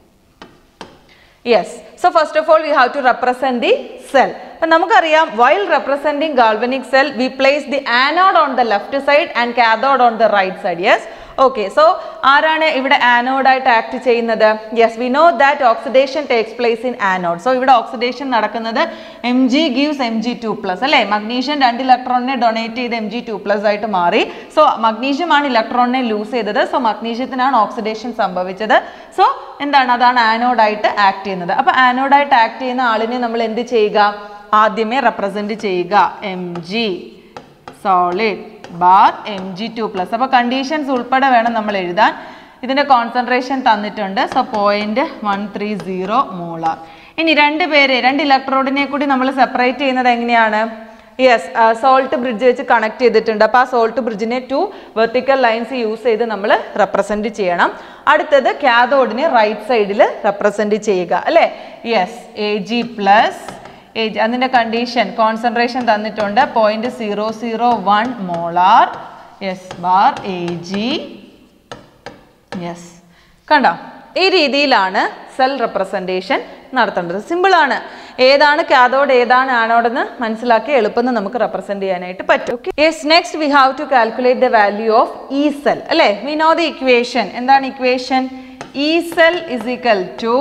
yes so first of all we have to represent the cell അപ്പം നമുക്കറിയാം while representing galvanic cell we place the anode on the left side and cathode on the right side yes okay so ആരാണ് ഇവിടെ ആനോഡായിട്ട് act ചെയ്യുന്നത് yes we know that oxidation takes place in anode so ഇവിടെ oxidation നടക്കുന്നത് M G gives M G two plus അല്ലേ magnesium രണ്ട് ഇലക്ട്രോണിനെ donate ചെയ്ത് എം ജി ടു പ്ലസ് ആയിട്ട് മാറി സോ മഗ്നീഷ്യമാണ് ഇലക്ട്രോണിനെ ലൂസ് ചെയ്തത് സോ മഗ്നീഷ്യത്തിനാണ് ഓക്സിഡേഷൻ സംഭവിച്ചത് സോ എന്താണ് അതാണ് ആനോഡായിട്ട് ആക്ട് ചെയ്യുന്നത് അപ്പോൾ ആനോഡായിട്ട് ആക്ട് ചെയ്യുന്ന ആളിനെ നമ്മൾ എന്ത് ചെയ്യുക ആദ്യമേ റെപ്രസെൻറ്റ് ചെയ്യുക M G solid bar M G two plus അപ്പോൾ കണ്ടീഷൻസ് ഉൾപ്പെടെ വേണം നമ്മൾ എഴുതാൻ ഇതിൻ്റെ കോൺസെൻട്രേഷൻ തന്നിട്ടുണ്ട് so point one three zero molar ഇനി രണ്ട് പേര് രണ്ട് ഇലക്ട്രോഡിനെ കൂടി നമ്മൾ സെപ്പറേറ്റ് ചെയ്യുന്നത് എങ്ങനെയാണ് യെസ് സോൾട്ട് ബ്രിഡ്ജ് വെച്ച് കണക്ട് ചെയ്തിട്ടുണ്ട് അപ്പോൾ ആ സോൾട്ട് ബ്രിഡ്ജിനെ ടു വെർട്ടിക്കൽ ലൈൻസ് യൂസ് ചെയ്ത് നമ്മൾ റെപ്രസെൻറ്റ് ചെയ്യണം അടുത്തത് കാഥോഡിനെ റൈറ്റ് സൈഡിൽ റെപ്രസെൻറ്റ് ചെയ്യുക അല്ലേ yes A G plus age അതിൻ്റെ കണ്ടീഷൻ കോൺസെൻട്രേഷൻ തന്നിട്ടുണ്ട് point zero zero one molar yes bar A G yes കണ്ടോ ഈ രീതിയിലാണ് സെൽ റെപ്രസെൻറ്റേഷൻ നടത്തേണ്ടത് സിമ്പിളാണ് ഏതാണ് കാഥോഡ് ഏതാണ് ആനോഡെന്ന് മനസ്സിലാക്കി എളുപ്പം നമുക്ക് റെപ്രസെൻറ്റ് ചെയ്യാനായിട്ട് പറ്റും yes next we have to calculate the value of E cell അല്ലേ വി നോ ദി ഇക്വേഷൻ എന്താണ് equation E cell is equal to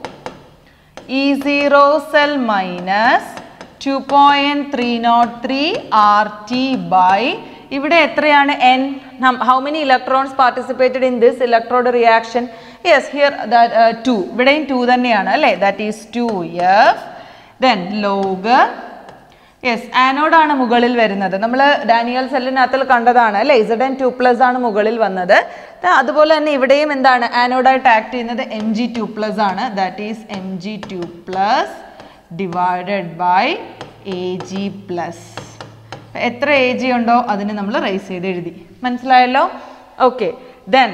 E0 cell minus 2.303 RT by ഇവിടെ എത്രയാണ് n how many electrons participated in this electrode reaction yes here two ഇവിടെയും two തന്നെയാണ് അല്ലേ that is two F then log yes ആനോഡാണ് മുകളിൽ വരുന്നത് നമ്മൾ Daniel സെല്ലിനകത്തിൽ കണ്ടതാണ് അല്ലേ ഇസഡ് എൻ ടു പ്ലസ് ആണ് മുകളിൽ വന്നത് ദാ അതുപോലെ തന്നെ ഇവിടെയും എന്താണ് ആനോഡായിട്ട് ആക്ട് ചെയ്യുന്നത് എം ജി ടു പ്ലസ് ആണ് that is M G two plus divided by A G plus എത്ര എ ജി ഉണ്ടോ അതിന് നമ്മൾ റൈസ് ചെയ്ത് എഴുതി മനസ്സിലായല്ലോ okay then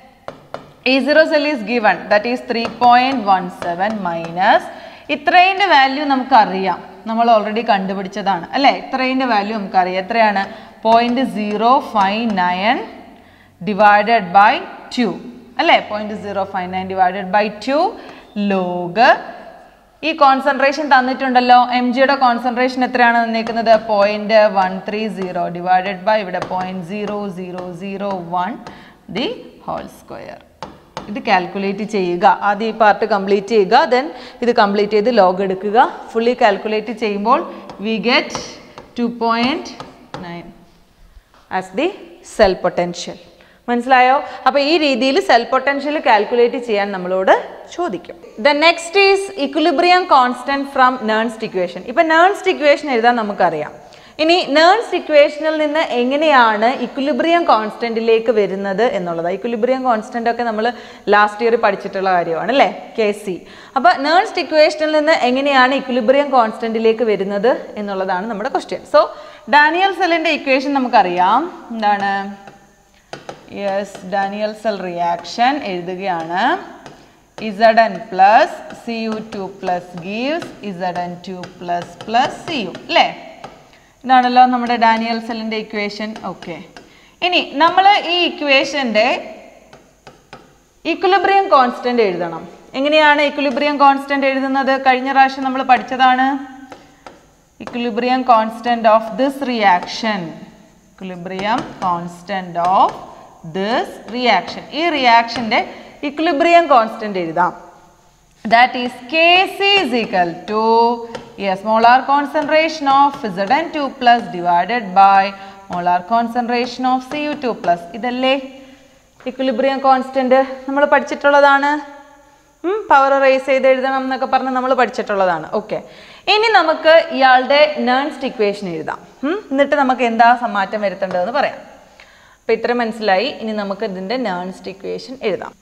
E zero cell is given that is three point one seven minus ഇത്രേൻ്റെ value നമുക്കറിയാം നമ്മൾ ഓൾറെഡി കണ്ടുപിടിച്ചതാണ് അല്ലേ ഇത്രേൻ്റെ വാല്യൂ നമുക്കറിയാം എത്രയാണ് point zero five nine divided by two അല്ലേ point zero five nine divided by two log ഈ കോൺസെൻട്രേഷൻ തന്നിട്ടുണ്ടല്ലോ എം ജിയുടെ കോൺസെൻട്രേഷൻ എത്രയാണ് തന്നിരിക്കുന്നത് point one three zero divided by ഇവിടെ point zero zero zero one the whole square ഇത് calculate ചെയ്യുക ആദ്യം ഈ പാർട്ട് കംപ്ലീറ്റ് ചെയ്യുക ദെൻ ഇത് കംപ്ലീറ്റ് ചെയ്ത് ലോഗ് എടുക്കുക ഫുള്ളി കാൽക്കുലേറ്റ് ചെയ്യുമ്പോൾ we get two point nine as the cell potential മനസ്സിലായോ അപ്പോൾ ഈ രീതിയിൽ സെൽ പൊട്ടൻഷ്യൽ കാൽക്കുലേറ്റ് ചെയ്യാൻ നമ്മളോട് ചോദിക്കും the next is equilibrium constant from Nernst equation ഇപ്പം നേൺസ്റ്റ് ഇക്വേഷൻ എഴുതാൻ നമുക്കറിയാം ഇനി നേൺസ്റ്റ് ഇക്വേഷനിൽ നിന്ന് എങ്ങനെയാണ് ഇക്വിലിബ്രിയം കോൺസ്റ്റന്റിലേക്ക് വരുന്നത് എന്നുള്ളത് ഇക്വിലിബ്രിയം കോൺസ്റ്റന്റ് ഒക്കെ നമ്മൾ ലാസ്റ്റ് ഇയർ പഠിച്ചിട്ടുള്ള കാര്യമാണ് അല്ലേ കെ സി അപ്പോൾ നേൺസ്റ്റ് ഇക്വേഷനിൽ നിന്ന് എങ്ങനെയാണ് ഇക്വിലിബ്രിയം കോൺസ്റ്റന്റിലേക്ക് വരുന്നത് എന്നുള്ളതാണ് നമ്മുടെ ക്വസ്റ്റ്യൻ സോ ഡാനിയൽ സെല്ലിന്റെ ഇക്വേഷൻ നമുക്കറിയാം എന്താണ് യെസ് ഡാനിയൽ സെൽ റിയാക്ഷൻ എഴുതുകയാണ് Z N plus C U two plus gives Z N two plus plus C U അല്ലേ ഇതാണല്ലോ നമ്മുടെ ഡാനിയൽ സെല്ലിൻ്റെ ഇക്വേഷൻ ഓക്കെ ഇനി നമ്മൾ ഈ ഇക്വേഷൻ്റെ ഇക്വിലിബ്രിയം കോൺസ്റ്റന്റ് എഴുതണം എങ്ങനെയാണ് ഇക്വിലിബ്രിയം കോൺസ്റ്റന്റ് എഴുതുന്നത് കഴിഞ്ഞ പ്രാവശ്യം നമ്മൾ പഠിച്ചതാണ് equilibrium constant of this reaction equilibrium constant of this reaction ഈ റിയാക്ഷൻ്റെ ഇക്വിലിബ്രിയം കോൺസ്റ്റന്റ് എഴുതാം that is Kc is equal to yes molar concentration of Z N two plus divided by molar concentration of C U two plus ഇതല്ലേ equilibrium constant നമ്മൾ പഠിച്ചിട്ടുള്ളതാണ് power raise ചെയ്ത് എഴുതണം എന്നൊക്കെ പറഞ്ഞ് നമ്മൾ പഠിച്ചിട്ടുള്ളതാണ് ഓക്കെ ഇനി നമുക്ക് ഇയാളുടെ നേൺസ്റ്റ് ഇക്വേഷൻ എഴുതാം ഉം, എന്നിട്ട് നമുക്ക് എന്താ മാറ്റം വരുത്തേണ്ടതെന്ന് പറയാം അപ്പം ഇത്ര മനസ്സിലായി ഇനി നമുക്ക് ഇതിൻ്റെ നേൺസ്റ്റ് ഇക്വേഷൻ എഴുതാം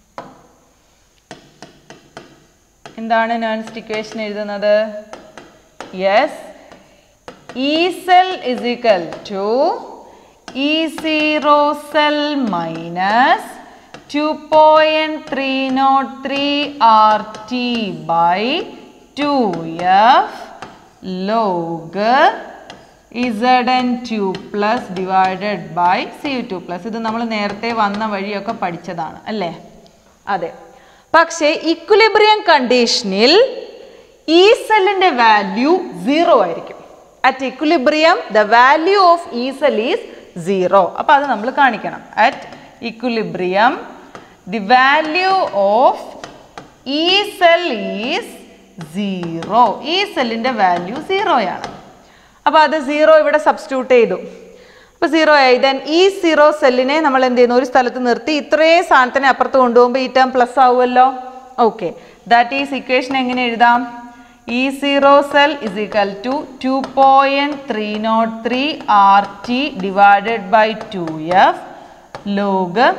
എന്താണ് നേൺസ്റ്റ് ഇക്വേഷൻ എഴുതുന്നത് yes E cell is equal to E zero cell minus two point three not three R T by two F log Z N two plus divided by C two plus ഇത് നമ്മൾ നേരത്തെ വന്ന വഴിയൊക്കെ പഠിച്ചതാണ് അല്ലേ അതെ പക്ഷേ ഇക്വിലിബ്രിയം കണ്ടീഷനിൽ ഈ സെല്ലിന്റെ വാല്യൂ സീറോ ആയിരിക്കും at equilibrium the value of E cell is zero അപ്പൊ അത് നമ്മൾ കാണിക്കണം at equilibrium the value of E cell is zero ഈ സെല്ലിന്റെ വാല്യൂ സീറോയാണ് അപ്പോൾ അത് സീറോ ഇവിടെ സബ്സ്റ്റിറ്റ്യൂട്ട് ചെയ്തു അപ്പോൾ സീറോ ആയി ദെൻ ഈ സീറോ സെല്ലിനെ നമ്മൾ എന്ത് ചെയ്യുന്നു ഒരു സ്ഥലത്ത് നിർത്തി ഇത്രയും സാധനത്തിനെ അപ്പുറത്ത് കൊണ്ടുപോകുമ്പോൾ ഈ ടേം പ്ലസ് ആവുമല്ലോ ഓക്കെ ദാറ്റ് ഈസ് ഇക്വേഷൻ എങ്ങനെ എഴുതാം E zero cell is equal to two point three not three R T divided by two F log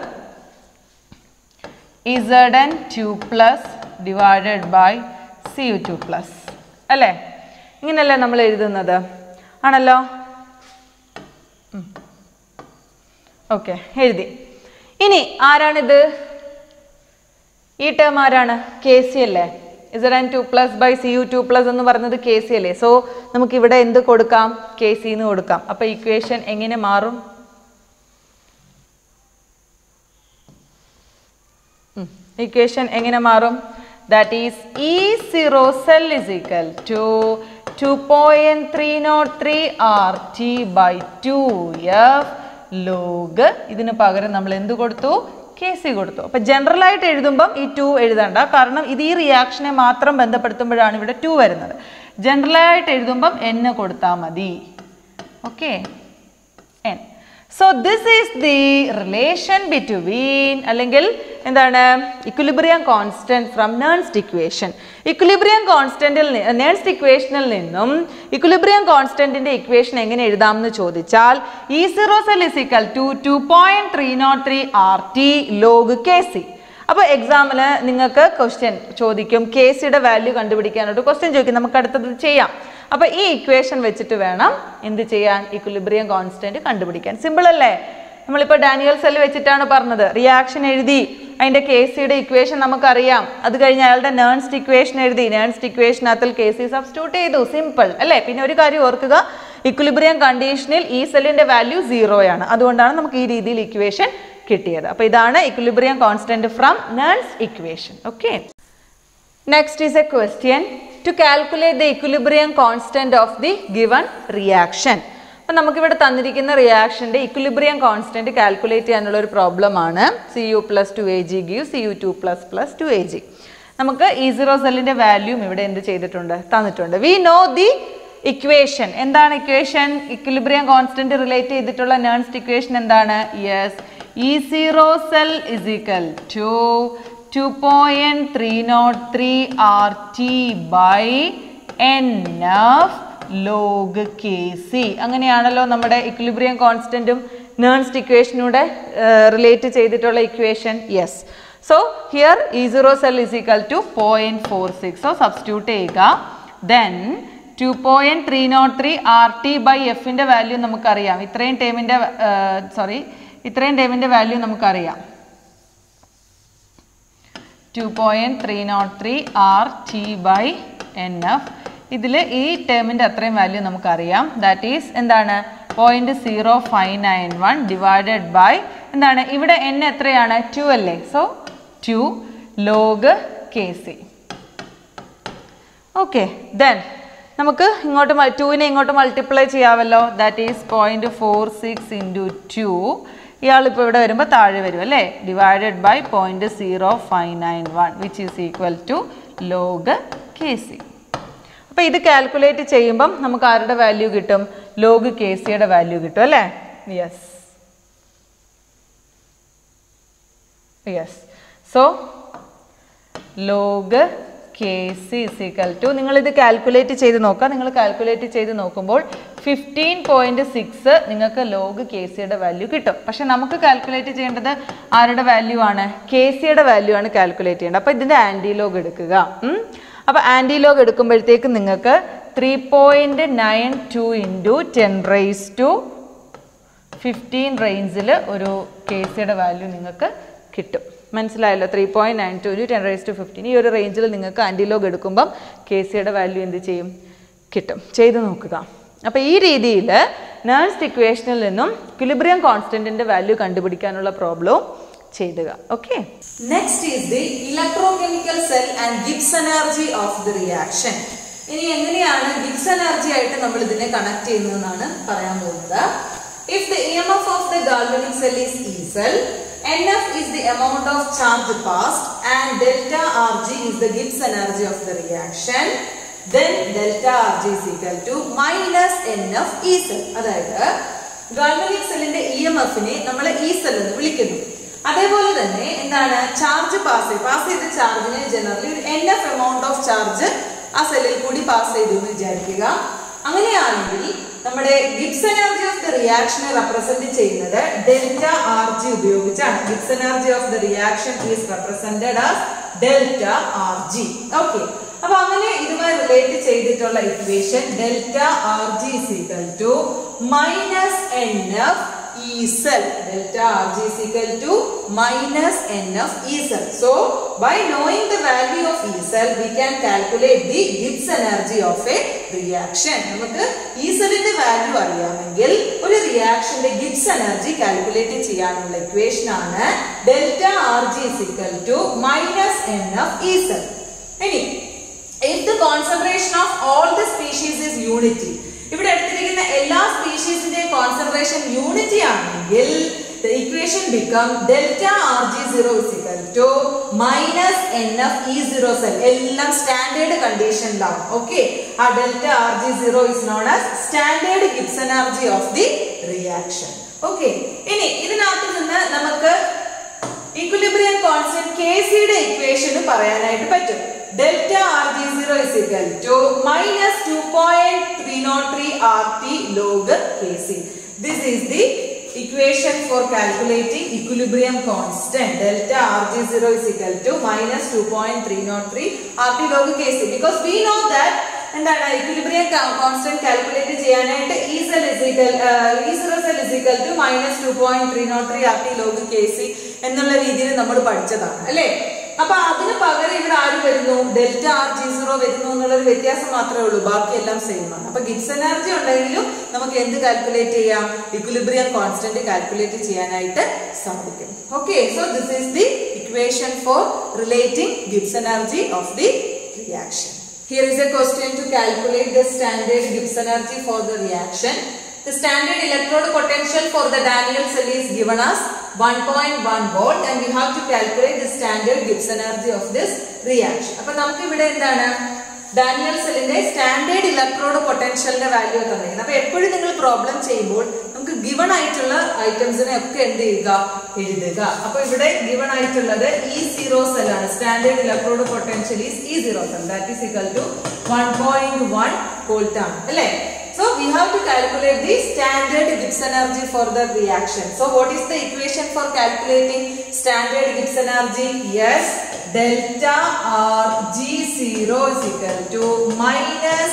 Z N two plus divided by C U two plus അല്ലേ ഇങ്ങനെയല്ലേ നമ്മൾ എഴുതുന്നത് ആണല്ലോ okay എഴുതി ഇനി ആരാണിത് ഈ ടേം ആരാണ് കെ സി അല്ലേ Z N two plus by C U two plus എന്ന് പറയുന്നത് കെ സി അല്ലേ സോ നമുക്ക് ഇവിടെ എന്ത് കൊടുക്കാം കെ സി എന്ന് കൊടുക്കാം അപ്പൊ ഇക്വേഷൻ എങ്ങനെ മാറും ഇക്വേഷൻ എങ്ങനെ മാറും that is E zero cell is equal to two point three not three R T by two F log ഇതിന് പകരം നമ്മൾ എന്ത് കൊടുത്തു കെ സി കൊടുത്തു അപ്പൊ ജനറൽ ആയിട്ട് എഴുതുമ്പം ഈ ടു എഴുതണ്ട കാരണം ഇത് ഈ റിയാക്ഷനെ മാത്രം ബന്ധപ്പെടുത്തുമ്പോഴാണ് ഇവിടെ ടു വരുന്നത് ജനറൽ ആയിട്ട് എഴുതുമ്പം എൻ കൊടുത്താൽ മതി okay N so this is the relation between അല്ലെങ്കിൽ എന്താണ് equilibrium constant from Nernst equation equilibrium കോൺസ്റ്റന്റിൽ നേൺസ്റ്റ് ഇക്വേഷനിൽ നിന്നും ഇക്വിലിബ്രിയം കോൺസ്റ്റന്റിന്റെ ഇക്വേഷൻ എങ്ങനെ എഴുതാം എന്ന് ചോദിച്ചാൽ E zero cell is equal to two point three not three R T log K C അപ്പോൾ എക്സാമിന് നിങ്ങൾക്ക് ക്വസ്റ്റ്യൻ ചോദിക്കും കെ സിയുടെ വാല്യൂ കണ്ടുപിടിക്കാനായിട്ട് ക്വസ്റ്റ്യൻ ചോദിക്കും നമുക്ക് അടുത്തത് ചെയ്യാം അപ്പോൾ ഈ ഇക്വേഷൻ വെച്ചിട്ട് വേണം എന്ത് ചെയ്യാൻ ഇക്വിലിബ്രിയം കോൺസ്റ്റന്റ് കണ്ടുപിടിക്കാൻ സിമ്പിൾ അല്ലേ നമ്മളിപ്പോൾ ഡാനിയൽ സെൽ വെച്ചിട്ടാണ് പറഞ്ഞത് റിയാക്ഷൻ എഴുതി അതിന്റെ കെ സിയുടെ ഇക്വേഷൻ നമുക്കറിയാം അത് കഴിഞ്ഞ് അയാളുടെ നേൺസ്റ്റ് ഇക്വേഷൻ എഴുതി നേൺസ്റ്റ് ഇക്വേഷനകത്തിൽ കെ സി സബ്സ്റ്റിറ്റ്യൂട്ട് ചെയ്തു സിമ്പിൾ അല്ലേ പിന്നെ ഒരു കാര്യം ഓർക്കുക ഇക്വിലിബ്രിയം കണ്ടീഷനിൽ ഈ സെല്ലിന്റെ വാല്യൂ സീറോയാണ് അതുകൊണ്ടാണ് നമുക്ക് ഈ രീതിയിൽ ഇക്വേഷൻ കിട്ടിയത് അപ്പോൾ ഇതാണ് ഇക്വിലിബ്രിയം കോൺസ്റ്റന്റ് ഫ്രം നേൺസ് equation okay next is a question to calculate the equilibrium constant of the given reaction അപ്പം നമുക്കിവിടെ തന്നിരിക്കുന്ന റിയാക്ഷൻ്റെ ഇക്വിലിബ്രിയം കോൺസ്റ്റന്റ് കാൽക്കുലേറ്റ് ചെയ്യാനുള്ള ഒരു പ്രോബ്ലം ആണ് C U plus two A G give C U two plus plus two A G നമുക്ക് E zero സെല്ലിൻ്റെ വാല്യൂം ഇവിടെ എന്ത് ചെയ്തിട്ടുണ്ട് തന്നിട്ടുണ്ട് വി നോ ദി ഇക്വേഷൻ എന്താണ് ഇക്വേഷൻ ഇക്വിലിബ്രിയം കോൺസ്റ്റന്റ് റിലേറ്റ് ചെയ്തിട്ടുള്ള നേൺസ്റ്റ് ഇക്വേഷൻ എന്താണ് yes E zero cell is equal to two point three not three R T by N F log K C അങ്ങനെയാണല്ലോ നമ്മുടെ ഇക്വിലിബ്രിയം കോൺസ്റ്റന്റും Nernst ഇക്വേഷനൂടെ relate ചെയ്തിട്ടുള്ള equation yes so here E zero cell is equal to point four six so substitute ചെയ്യുക then two point three not three R T by എഫിൻ്റെ value നമുക്കറിയാം ഇത്രയും ടേമിൻ്റെ സോറി ഇത്രയും ടേമിൻ്റെ വാല്യൂ നമുക്കറിയാം two point three not three R T by N F ഇതിൽ ഈ ടേമിൻ്റെ അത്രയും വാല്യൂ നമുക്കറിയാം ദാറ്റ് ഈസ് എന്താണ് point zero five nine one divided by എന്താണ് ഇവിടെ എൻ എത്രയാണ് ടു അല്ലേ so two log K C okay then നമുക്ക് ഇങ്ങോട്ട് ടുവിനെ ഇങ്ങോട്ട് മൾട്ടിപ്ലൈ ചെയ്യാമല്ലോ that is point four six into two ഇയാളിപ്പോൾ ഇവിടെ വരുമ്പോൾ താഴെ വരും അല്ലേ divided by point zero five nine one which is equal to log K C അപ്പോൾ അപ്പോൾ ഇത് കാൽക്കുലേറ്റ് ചെയ്യുമ്പം നമുക്ക് ആരുടെ വാല്യൂ കിട്ടും ലോഗ് കെ സിയുടെ വാല്യൂ കിട്ടും അല്ലേ yes yes so log K C is equal to നിങ്ങളിത് കാൽക്കുലേറ്റ് ചെയ്ത് നോക്കുക നിങ്ങൾ കാൽക്കുലേറ്റ് ചെയ്ത് നോക്കുമ്പോൾ ഫിഫ്റ്റീൻ പോയിന്റ് സിക്സ് നിങ്ങൾക്ക് ലോഗ് കെ സിയുടെ വാല്യൂ കിട്ടും പക്ഷെ നമുക്ക് കാൽക്കുലേറ്റ് ചെയ്യേണ്ടത് ആരുടെ വാല്യൂ ആണ് കെ സിയുടെ വാല്യൂ ആണ് കാൽക്കുലേറ്റ് ചെയ്യേണ്ടത് അപ്പോൾ ഇതിൻ്റെ ആൻറ്റി ലോഗ് എടുക്കുക അപ്പോൾ ആൻറ്റി ലോഗ് എടുക്കുമ്പോഴത്തേക്ക് നിങ്ങൾക്ക് three point nine two into ten raise to fifteen റേഞ്ചിൽ ഒരു കെ സിയുടെ വാല്യൂ നിങ്ങൾക്ക് കിട്ടും മനസ്സിലായല്ലോ three point nine two ten raise to fifteen ഈ ഒരു റേഞ്ചിൽ നിങ്ങൾക്ക് ആൻറ്റിലോഗ് എടുക്കുമ്പം കെ സിയുടെ വാല്യൂ എന്ത് ചെയ്യും കിട്ടും ചെയ്ത് നോക്കുക അപ്പോൾ ഈ രീതിയിൽ നേഴ്സ് ഇക്വേഷനിൽ നിന്നും ക്വിലിബ്രിയം കോൺസ്റ്റൻറ്റിൻ്റെ വാല്യൂ കണ്ടുപിടിക്കാനുള്ള പ്രോബ്ലവും ചെയ്യുക okay
Next is the electrochemical cell and Gibbs energy of the reaction. ഇനി എങ്ങനെയാണ് ഗിബ്സ് എനർജി ആയിട്ട് നമ്മൾ ഇതിനെ കണക്ട് ചെയ്യുന്നതെന്നാണ് പറയാൻ പോകുന്നത് if the E M F of the galvanic cell is E cell N F is the amount of charge passed and delta rg is the Gibbs energy of the reaction then delta rg is equal to minus nf e cell അതായത് galvanic സെല്ലിന്റെ E M എഫിനെ നമ്മൾ E cell എന്ന് വിളിക്കുന്നു അതേപോലെ തന്നെ എന്താണ് charge pass ചെയ്ത് പാസ് ചെയ്ത ചാർജിനെ ജനറലി ഒരു N F amount of charge ആ സെല്ലിൽ കൂടി പാസ് ചെയ്തു എന്ന് വിചാരിക്കുക അങ്ങനെയാണെങ്കിൽ നമ്മുടെ ഗിബ്സ് എനർജി ഓഫ് ദ റിയാക്ഷനെ റെപ്രസെന്റ് ചെയ്യുന്നത് ഡെൽറ്റ ആർ ജി ഉപയോഗിച്ചാണ് Gibbs energy of the reaction is represented as delta R G okay അപ്പൊ അങ്ങനെ ഇതുമായി റിലേറ്റ് ചെയ്തിട്ടുള്ള equation delta R G is equal to minus N F E cell delta Rg is equal to minus NF E cell. So by knowing the value of E cell we can calculate the Gibbs energy of a reaction. നമുക്ക് E cellന്റെ value അറിയാമെങ്കിൽ ഒരു റിയാക്ഷന്റെ Gibbs energy calculate ചെയ്യാനുള്ള equation ആണ് delta R G is equal to minus NF E cell. ഇനി if the concentration of all the species is unity ഇവിടെ എടുത്തിരിക്കുന്ന എല്ലാ സ്പീഷീസിന്റെ കോൺസെൻട്രേഷൻ യൂണിറ്റി ആണെങ്കിൽ the equation become delta rg0 is equal to minus nf e0 cell എല്ലാം standard കണ്ടീഷനിലാണ് okay ആ delta rg0 is known as standard Gibbs energy of the reaction okay ഇനി ഇതിനകത്ത് നിന്ന് നമുക്ക് ഇക്വിലിബ്രിയം കോൺസ്റ്റന്റ് കെ സിയുടെ equation പറയാനായിട്ട് പറ്റും delta R G zero is equal to minus two point three not three R T log K C this is the equation for calculating equilibrium constant delta R G zero is equal to minus two point three not three R T log K C because we know that എന്താണ് equilibrium constant calculate ചെയ്യാനായിട്ട് ഈ cell is equal E zero cell is equal to minus two point three not three R T log K C എന്നുള്ള രീതിയിൽ നമ്മൾ പഠിച്ചതാണ് അല്ലേ അപ്പൊ അതിന് പകരം ഇവിടെ ആര് വരുന്നു ഡെൽറ്റ ആർ ജി സീറോ വരുന്നു എന്നുള്ളൊരു വ്യത്യാസം മാത്രമേ ഉള്ളൂ ബാക്കിയെല്ലാം സെയിം ആണ് അപ്പൊ ഗിബ്സ് എനർജി ഉണ്ടെങ്കിലും നമുക്ക് എന്ത് കാൽക്കുലേറ്റ് ചെയ്യാം ഇക്വിലിബ്രിയം കോൺസ്റ്റന്റ് കാൽക്കുലേറ്റ് ചെയ്യാനായിട്ട് സാധിക്കും okay so this is the equation for relating Gibbs energy of the reaction Here is a question to calculate the standard Gibbs energy for the reaction. The standard electrode potential for the Daniel cell is given as 1.1 volt and we have to calculate the standard Gibbs energy of this reaction. അപ്പോൾ നമുക്ക് ഇവിടെ എന്താണ് Daniel സെല്ലിന്റെ standard electrode പൊട്ടൻഷ്യലിന്റെ value തന്നിരിക്കുന്നത് അപ്പൊ എപ്പോഴും നിങ്ങൾ problem ചെയ്യുമ്പോൾ നമുക്ക് ഗിവൺ ആയിട്ടുള്ള ഐറ്റംസിനെ ഒക്കെ എന്ത് ചെയ്യുക എഴുതുക അപ്പൊ ഇവിടെ ഗിവൺ ആയിട്ടുള്ളത് ഇ സീറോ സെൽ ആണ് standard electrode potential is E zero cell that is equal to one point one volt ആണ് അല്ലേ So we have to calculate the standard Gibbs energy for the reaction. So what is the equation for calculating standard Gibbs energy? Yes, delta R G0 is equal to minus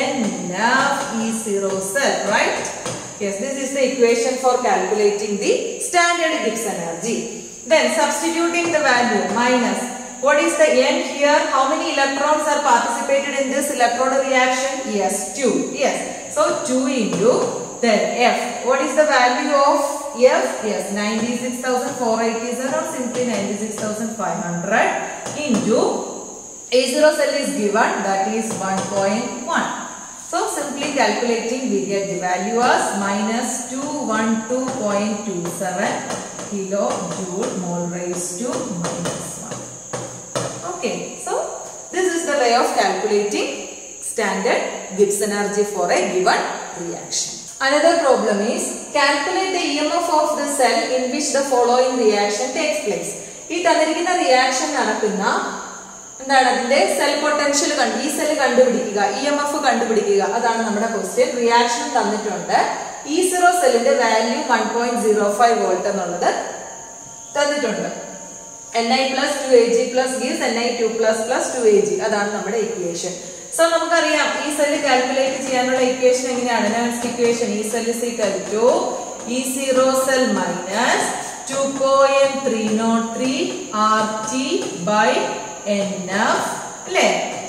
NF E0 cell, right? Yes, this is the equation for calculating the standard Gibbs energy. Then substituting the value minus what is the n here? How many electrons are participated in this electrode reaction? Yes, 2. Yes. So 2 into then F. What is the value of F? Yes, 96,487 or simply 96,500 into A0 cell is given that is 1.1. So simply calculating we get the value as minus 212.27 kilojoule mole raised to minus 1. Okay, so this is the way of calculating standard Gibbs energy for a given reaction. Another problem is calculate the EMF of the cell in which the following reaction takes place. ഈ തന്നിരിക്കുന്ന reaction നടക്കുന്ന എന്താണ് അതിന്റെ cell potential കണ്ട് ഈ cell കണ്ടുപിടിക്കുക E M F കണ്ടുപിടിക്കുക അതാണ് നമ്മുടെ ക്വസ്റ്റ്യൻ റിയാക്ഷൻ തന്നിട്ടുണ്ട് ഇ സീറോ സെല്ലിന്റെ value one point zero five volt എന്നുള്ളത് തന്നിട്ടുണ്ട് N I plus two A G plus gives N I two plus plus two A G അതാണ് നമ്മുടെ ഇക്വേഷൻ സോ നമുക്കറിയാം ഈ സെല്ല് കാൽക്കുലേറ്റ് ചെയ്യാനുള്ള equation എങ്ങനെയാണ് next equation E cell is equal to E zero cell minus two point three not three R T by N F അല്ലേ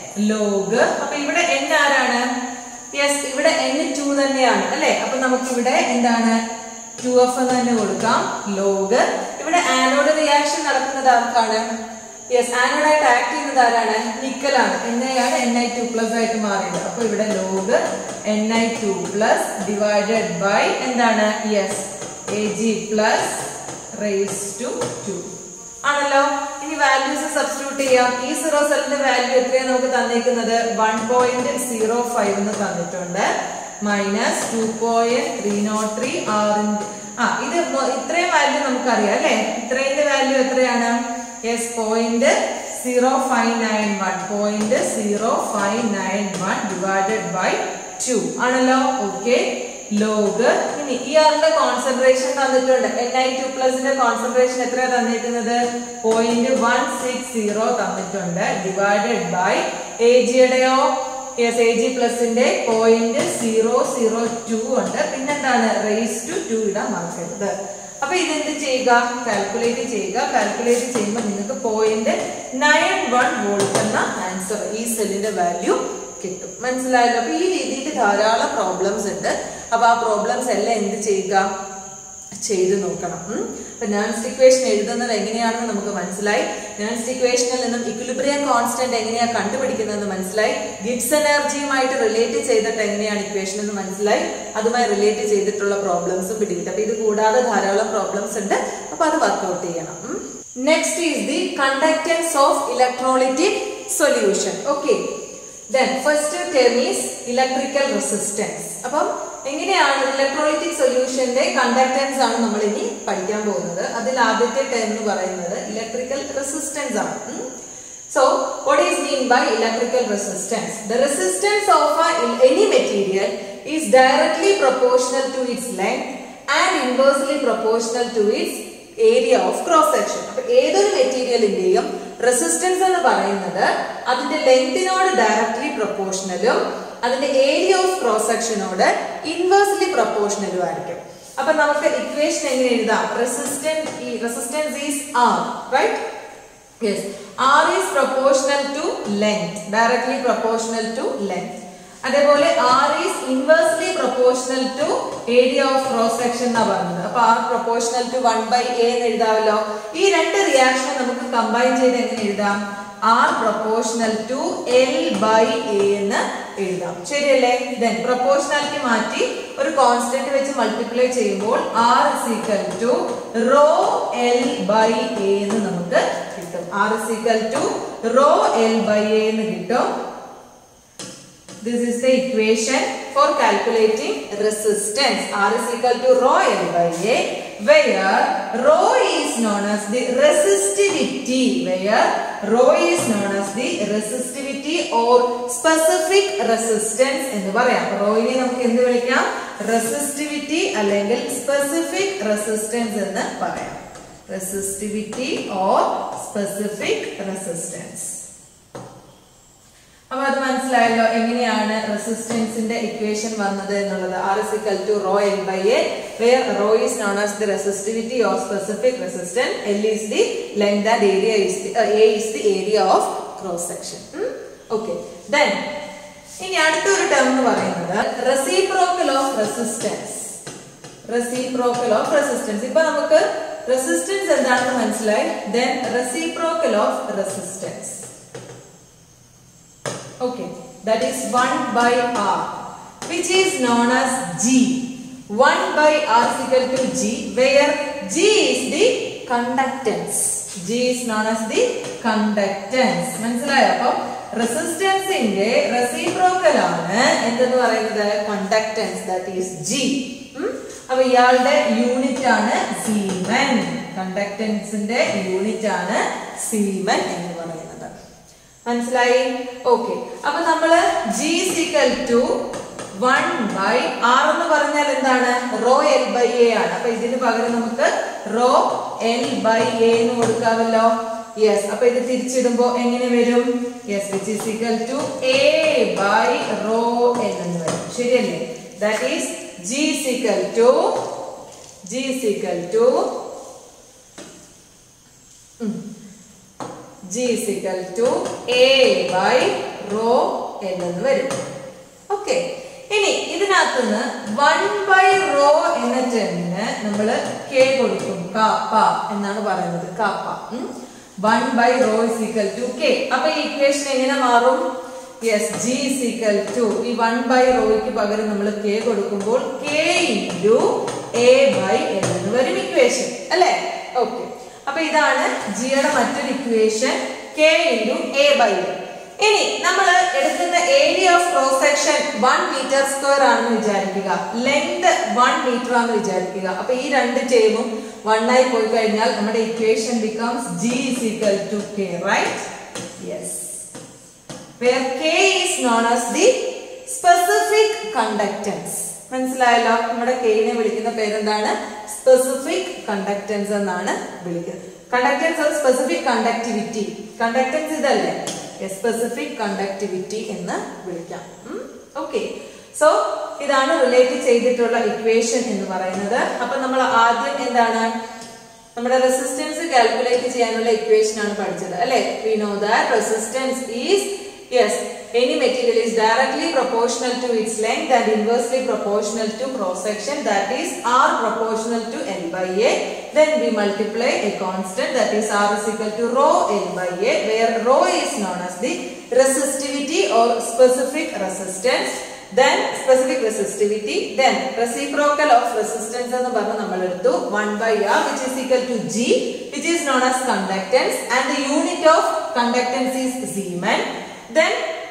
log അപ്പൊ ഇവിടെ N ആരാണ് yes ഇവിടെ എൻ ടു തന്നെയാണ് അല്ലേ അപ്പൊ നമുക്ക് ഇവിടെ എന്താണ് ടു എഫ് എന്ന് തന്നെ കൊടുക്കാം ലോഗ് ഇവിടെ ആനോഡ് റിയാക്ഷൻ നടക്കുന്നത് ആർക്കാണ് യെസ് ആനോഡായിട്ട് ആക്ട് ചെയ്യുന്നത് ആരാണ് നിക്കലാണ് എൻ ഐ ആണ് എൻ ഐ ടു പ്ലസ് ആയിട്ട് മാറിയത് അപ്പൊ ഇവിടെ log N I two plus divided by എന്താണ് yes A G plus raise to two ആണല്ലോ ഇനി വാല്യൂസ് സബ്സ്റ്റിറ്റ്യൂട്ട് ചെയ്യാം ഈ സീറോ സെല്ലിന്റെ വാല്യൂ എത്രയാണ് നമുക്ക് തന്നിരിക്കുന്നത് വൺ പോയിന്റ് സീറോ ഫൈവ് എന്ന് തന്നിട്ടുണ്ട് minus two point three not three ആറിന്റെ ആ ഇത് മൊ- ഇത്രയും വാല്യൂ നമുക്കറിയാം അല്ലെ ഇത്രയും വാല്യൂ എത്രയാണ് yes point zero five nine one point zero five nine one divided by two ആണല്ലോ ഓക്കെ ലോഗ് ഇനി ഇയാളുടെ കോൺസെൻട്രേഷൻ തന്നിട്ടുണ്ട് എൻ ഐ ടു പ്ലസിന്റെ കോൺസെൻട്രേഷൻ എത്രയാ തന്നിരിക്കുന്നത് പോയിന്റ് വൺ സിക്സ് സീറോ തന്നിട്ടുണ്ട് ഡിവൈഡഡ് ബൈ എ ജിയുടെയോ യെസ് എ ജി പ്ലസിന്റെ പോയിന്റ് സീറോ സീറോ ടു ഉണ്ട് പിന്നെന്താണ് റേസ് ടു ടു ഇടാൻ മറക്കരുത് അപ്പൊ ഇതെന്ത് ചെയ്യുക കാൽക്കുലേറ്റ് ചെയ്യുക കാൽക്കുലേറ്റ് ചെയ്യുമ്പോൾ നിങ്ങൾക്ക് പോയിന്റ് നയൻ വൺ വോൾട്ട് എന്ന ആൻസർ ഈ സെല്ലിന്റെ വാല്യൂ കിട്ടും മനസ്സിലായല്ലോ അപ്പൊ ഈ രീതിയിൽ ധാരാളം പ്രോബ്ലംസ് ഉണ്ട് അപ്പൊ ആ പ്രോബ്ലംസ് എല്ലാം എന്ത് ചെയ്യുക ചെയ്ത് നോക്കണം ഉം. അപ്പൊ നേൺസ് ഇക്വേഷൻ എഴുതുന്നത് എങ്ങനെയാണെന്ന് നമുക്ക് മനസ്സിലായി നേൺസ് ഇക്വേഷനിൽ നിന്നും ഇക്വിലിബ്രിയം കോൺസ്റ്റന്റ് എങ്ങനെയാ കണ്ടുപിടിക്കുന്നതെന്ന് മനസ്സിലായി ഗിബ്സ് എനർജിയുമായിട്ട് റിലേറ്റ് ചെയ്തിട്ട് എങ്ങനെയാണ് ഇക്വേഷൻ എന്ന് മനസ്സിലായി അതുമായി റിലേറ്റ് ചെയ്തിട്ടുള്ള പ്രോബ്ലംസും പിടികിട്ടും അപ്പൊ ഇത് കൂടാതെ ധാരാളം പ്രോബ്ലംസ് ഉണ്ട് അപ്പൊ അത് വർക്ക്ഔട്ട് ചെയ്യണം next is the conductance of electrolytic solution okay then first term is electrical resistance അപ്പം എങ്ങനെയാണ് ഇലക്ട്രോളിറ്റിക് സൊല്യൂഷന്റെ കണ്ടക്ടൻസ് ആണ് നമ്മൾ ഇനി പഠിക്കാൻ പോകുന്നത് അതിൽ ആദ്യത്തെ ടേം എന്ന് പറയുന്നത് ഇലക്ട്രിക്കൽ റെസിസ്റ്റൻസ് ആണ് so what is mean by electrical resistance the resistance of a, any material is directly proportional to its length and inversely proportional to its area of cross section അപ്പൊ ഏതൊരു മെറ്റീരിയലിന്റെയും resistance എന്ന് പറയുന്നത് അതിന്റെ ലെങ്തിനോട് directly പ്രൊപ്പോർഷണലും അതിന്റെ area of cross സെക്ഷനോട് inversely പ്രൊപ്പോർഷണലും ആയിരിക്കും അപ്പൊ നമുക്ക് ഇക്വേഷൻ എങ്ങനെ എഴുതാം റെസിസ്റ്റൻസ് ഈ resistance is R right yes R is proportional to length directly proportional to length അതേപോലെ R is inversely proportional to area of cross section എന്നാ പറഞ്ഞത് അപ്പൊ R proportional to one by A എന്ന് എഴുതാമല്ലോ ഈ രണ്ട് റിയാക്ഷൻ നമുക്ക് കമ്പൈൻ ചെയ്ത് എങ്ങനെ എഴുതാം R proportional to L by A എന്ന് എഴുതാം ശരിയല്ലേ ദെൻ പ്രൊപ്പോർഷണാലിറ്റി മാറ്റി ഒരു കോൺസ്റ്റന്റ് വെച്ച് മൾട്ടിപ്ലൈ ചെയ്യുമ്പോൾ R is equal to rho L by A എന്ന് നമുക്ക് കിട്ടും R is equal to rho L by A എന്ന് കിട്ടും This is the equation for calculating resistance. R is equal to rho L by A where rho is known as the resistivity where rho is known as the resistivity or specific resistance എന്ന് പറയാം റോയിനെ നമുക്ക് എന്ത് വിളിക്കാം resistivity അല്ലെങ്കിൽ specific resistance എന്ന് പറയാം resistivity or specific resistance അപ്പൊ അത് മനസ്സിലായല്ലോ എങ്ങനെയാണ് റെസിസ്റ്റൻസിന്റെ ഇക്വേഷൻ വന്നത് എന്നുള്ളത് R is equal to rho L by A where rho is known as the resistivity of specific resistance L is the length and area is the A is the area of cross section okay then ഇനി അടുത്തൊരു term എന്ന് പറയുന്നത് reciprocal of resistance reciprocal of resistance ഇപ്പൊ നമുക്ക് resistance എന്താണെന്ന് മനസ്സിലായി then reciprocal of resistance Okay, that is 1 by R, which is known as G. 1 by R is equal to G, where G is the conductance. G is known as the conductance. മനസ്സിലായോ അപ്പം റെസിസ്റ്റൻസിന്റെ reciprocal ആണ് എന്തെന്ന് പറയുന്നത് conductance that is G അപ്പൊ ഇയാളുടെ unit ആണ് siemens കണ്ടക്ടൻസിന്റെ യൂണിറ്റ് ആണ് സീമൻ എന്ന് പറയുന്നത് മനസ്സിലായി ഓക്കെ അപ്പൊ നമ്മള് G is equal to one by R എന്ന് പറഞ്ഞാൽ എന്താണ് റോ എൽ ബൈ എ ആണ് അപ്പൊ ഇതിന് പകരം നമുക്ക് റോ എൽ ബൈ എ എന്ന് കൊടുക്കാമല്ലോ യെസ് അപ്പൊ ഇത് തിരിച്ചിടുമ്പോ എങ്ങനെ വരും yes which is equal to A by rho L എന്ന് വരും ശരിയല്ലേ that is G is equal to G is equal to G is equal to A by rho എന്ന് വരും ഓക്കെ ഇനി ഇതിനകത്തുനിന്ന് വൺ ബൈ റോ എന്ന ടെന്നിന് നമ്മൾ കെ കൊടുക്കും കാപ്പ എന്നാണ് പറയുന്നത് kappa one by rho is equal to K അപ്പൊ ഈ ഇക്വേഷൻ എങ്ങനെ മാറും yes G is equal to ഈ വൺ ബൈ റോയ്ക്ക് പകരം നമ്മൾ കെ കൊടുക്കുമ്പോൾ കെ ഇൻറ്റു എ ബൈ എന്ന് വരും ഇക്വേഷൻ അല്ലേ ഓക്കെ അപ്പൊ ഇതാണ് ജിയുടെ മറ്റൊരു equation K into A by ഇനി നമ്മൾ എടുക്കുന്ന area of cross section one metre square ആണെന്ന് വിചാരിക്കുക ലെങ്ത് വൺ മീറ്റർ ആണെന്ന് വിചാരിക്കുക അപ്പൊ ഈ രണ്ട് ടേമും വൺ ആയി പോയി കഴിഞ്ഞാൽ നമ്മുടെ equation becomes G is equal to K right yes where K is known as the specific conductance. മനസ്സിലായല്ലോ നമ്മുടെ കെയിനെ വിളിക്കുന്ന പേരെന്താണ് സ്പെസിഫിക് കണ്ടക്ടൻസ് എന്നാണ് വിളിക്കുന്നത് conductance or specific conductivity conductance ഇതല്ലേ സ്പെസിഫിക് കണ്ടക്ടിവിറ്റി എന്ന് വിളിക്കാം ഓക്കെ സോ ഇതാണ് റിലേറ്റ് ചെയ്തിട്ടുള്ള ഇക്വേഷൻ എന്ന് പറയുന്നത് അപ്പൊ നമ്മൾ ആദ്യം എന്താണ് നമ്മുടെ റെസിസ്റ്റൻസ് കാൽക്കുലേറ്റ് ചെയ്യാനുള്ള ഇക്വേഷൻ ആണ് പഠിച്ചത് അല്ലെ we know that resistance is yes any material is directly proportional to its length and inversely proportional to cross section that is R proportional to L by A then we multiply a constant that is r is equal to rho l by a where rho is known as the resistivity or specific resistance then specific resistivity then reciprocal of resistance എന്ന് പറഞ്ഞ് നമ്മൾ എടുത്തു 1 by r which is equal to g which is known as conductance and the unit of conductance is Siemens then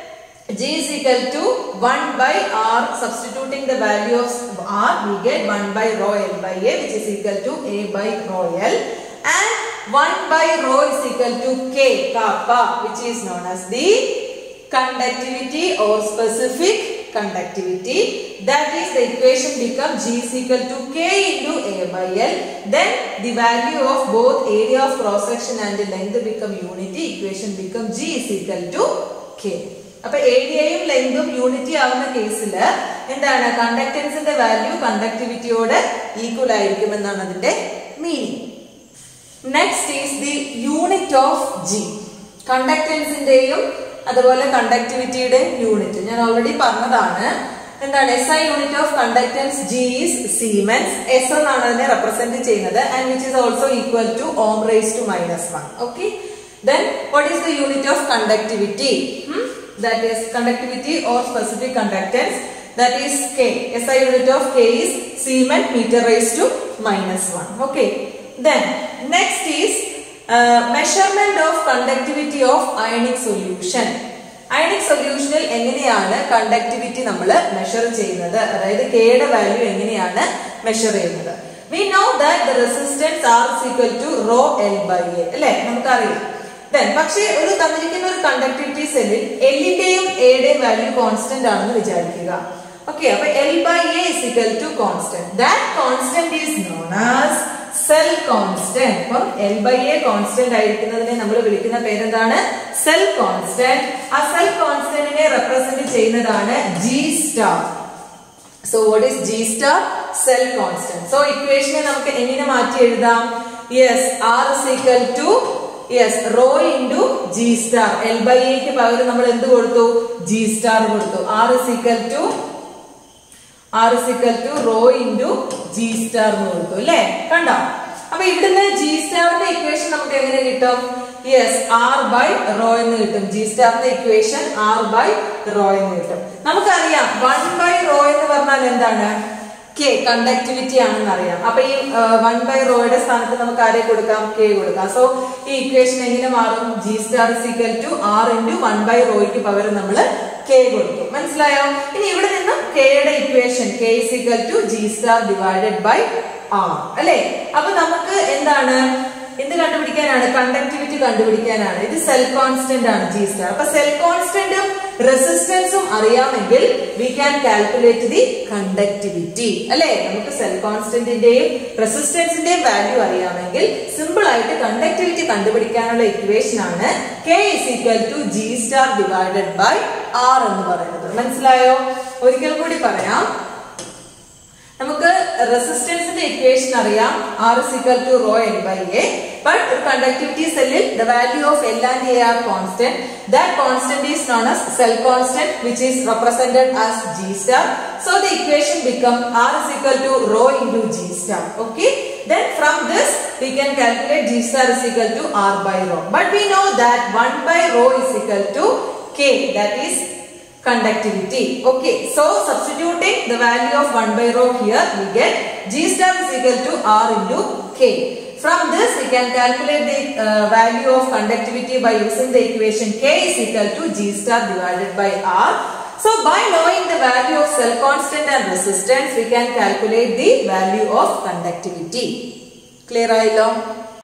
G is equal to 1 by R substituting the value of R we get 1 by rho L by A which is equal to A by rho L and 1 by rho is equal to K kappa which is known as the conductivity or specific conductivity that is the equation become G is equal to K into A by L then the value of both area of cross section and the length become unity equation become G is equal to K അപ്പൊ ഏരിയയും ലെങ്തും unity ആവുന്ന കേസിൽ എന്താണ് കണ്ടക്ടൻസിന്റെ value കണ്ടക്ടിവിറ്റിയോട് equal ആയിരിക്കും എന്നാണ് അതിന്റെ meaning next is the unit of G കണ്ടക്ടൻസിന്റെയും അതുപോലെ കണ്ടക്ടിവിറ്റിയുടെ യൂണിറ്റ് ഞാൻ ഓൾറെഡി പറഞ്ഞതാണ് എന്താണ് S I unit of conductance G is siemens S എന്നാണ് അതിനെ റെപ്രസെന്റ് ചെയ്യുന്നത് and which is also equal to ohm raise to minus one okay then what is the unit of conductivity that is conductivity or specific conductance that is K. SI unit of K is Siemens meter raised to minus 1. Okay. Then next is uh, measurement of conductivity of ionic solution. Ionic സൊല്യൂഷനിൽ എങ്ങനെയാണ് conductivity നമ്മൾ measure ചെയ്യുന്നത് അതായത് കെയുടെ value എങ്ങനെയാണ് measure ചെയ്യുന്നത് we know that the resistance R equal to rho L by A അല്ലെ നമുക്കറിയാം ദെൻ പക്ഷേ ഒരു തന്നിരിക്കുന്ന ഒരു കണ്ടക്ടിവിറ്റി സെല്ലിൽ എല്ലിന്റെയും എയുടെയും വാല്യൂ കോൺസ്റ്റന്റ് ആണെന്ന് വിചാരിക്കുക ഓക്കെ അപ്പൊ L by A is equal to constant that constant is known as cell constant അപ്പം എൽ ബൈ എ കോൺസ്റ്റന്റ് ആയിരിക്കുന്നതിനെ നമ്മൾ വിളിക്കുന്ന പേരെന്താണ് സെൽ കോൺസ്റ്റന്റ് ആ സെൽ കോൺസ്റ്റന്റിനെ റെപ്രസെന്റ് ചെയ്യുന്നതാണ് G star so what is G star cell constant so ഇക്വേഷനെ നമുക്ക് എങ്ങനെ മാറ്റി എഴുതാം yes R is equal to yes rho into G star L by എക്ക് പകരം നമ്മൾ എന്ത് കൊടുത്തു ജി സ്റ്റാർ കൊടുത്തു R is equal to R is equal to rho into G star എന്ന് കൊടുത്തു അല്ലേ കണ്ടോ അപ്പൊ ഇവിടുന്ന് ജി സ്റ്റാറിന്റെ ഇക്വേഷൻ നമുക്ക് എങ്ങനെ കിട്ടും യെസ് ആർ ബൈ റോ എന്ന് കിട്ടും ജി സ്റ്റാറിന്റെ ഇക്വേഷൻ ആർ ബൈ റോ എന്ന് കിട്ടും നമുക്കറിയാം വൺ ബൈ റോ എന്ന് പറഞ്ഞാൽ എന്താണ് കെ കണ്ടക്ടിവിറ്റി ആണെന്ന് അറിയാം അപ്പൊ ഈ വൺ ബൈ റോയുടെ സ്ഥാനത്ത് നമുക്ക് ആരെ കൊടുക്കാം കെ കൊടുക്കാം സോ ഈ ഇക്വേഷൻ എങ്ങനെ മാറും G star equal to R into one by റോയ്ക്ക് പകരം നമ്മൾ കെ കൊടുത്തു മനസ്സിലായോ ഇനി ഇവിടെ നിന്ന് കെയുടെ equation K is equal to G star divided by R അല്ലെ അപ്പൊ നമുക്ക് എന്താണ് എന്ത് കണ്ടുപിടിക്കാനാണ് കണ്ടക്ടിവിറ്റി കണ്ടുപിടിക്കാനാണ് ഇത് സെൽ കോൺസ്റ്റന്റ് ആണ് ജി സ്റ്റാർ അപ്പൊ സെൽ കോൺസ്റ്റന്റും റെസിസ്റ്റൻസും അറിയാമെങ്കിൽ we can calculate the conductivity അല്ലെ നമുക്ക് സെൽ കോൺസ്റ്റന്റിന്റെയും റെസിസ്റ്റൻസിന്റെയും വാല്യൂ അറിയാമെങ്കിൽ സിമ്പിൾ ആയിട്ട് കണ്ടക്ടിവിറ്റി കണ്ടുപിടിക്കാനുള്ള ഇക്വേഷൻ ആണ് K is equal to G star divided by R എന്ന് പറയുന്നത് മനസ്സിലായോ ഒരിക്കൽ കൂടി പറയാം നമുക്ക് റെസിസ്റ്റൻസിന്റെ ഇക്വേഷൻ അറിയാം R is equal to rho N by A but ഒരു കണ്ടക്ടിവിറ്റി സെല്ലിൽ the value of L and A are constant that constant is known as cell constant which is represented as G star so the equation become R is equal to rho into G star okay then from this we can calculate g star is equal to r by rho but we know that 1 by rho is equal to k that is conductivity. Okay, so substituting the value of 1 by rho here, we get G star is equal to R into K. From this, we can calculate the uh, value of conductivity by using the equation K is equal to G star divided by R. So, by knowing the value of cell constant and resistance, we can calculate the value of conductivity. Clear ആയല്ലോ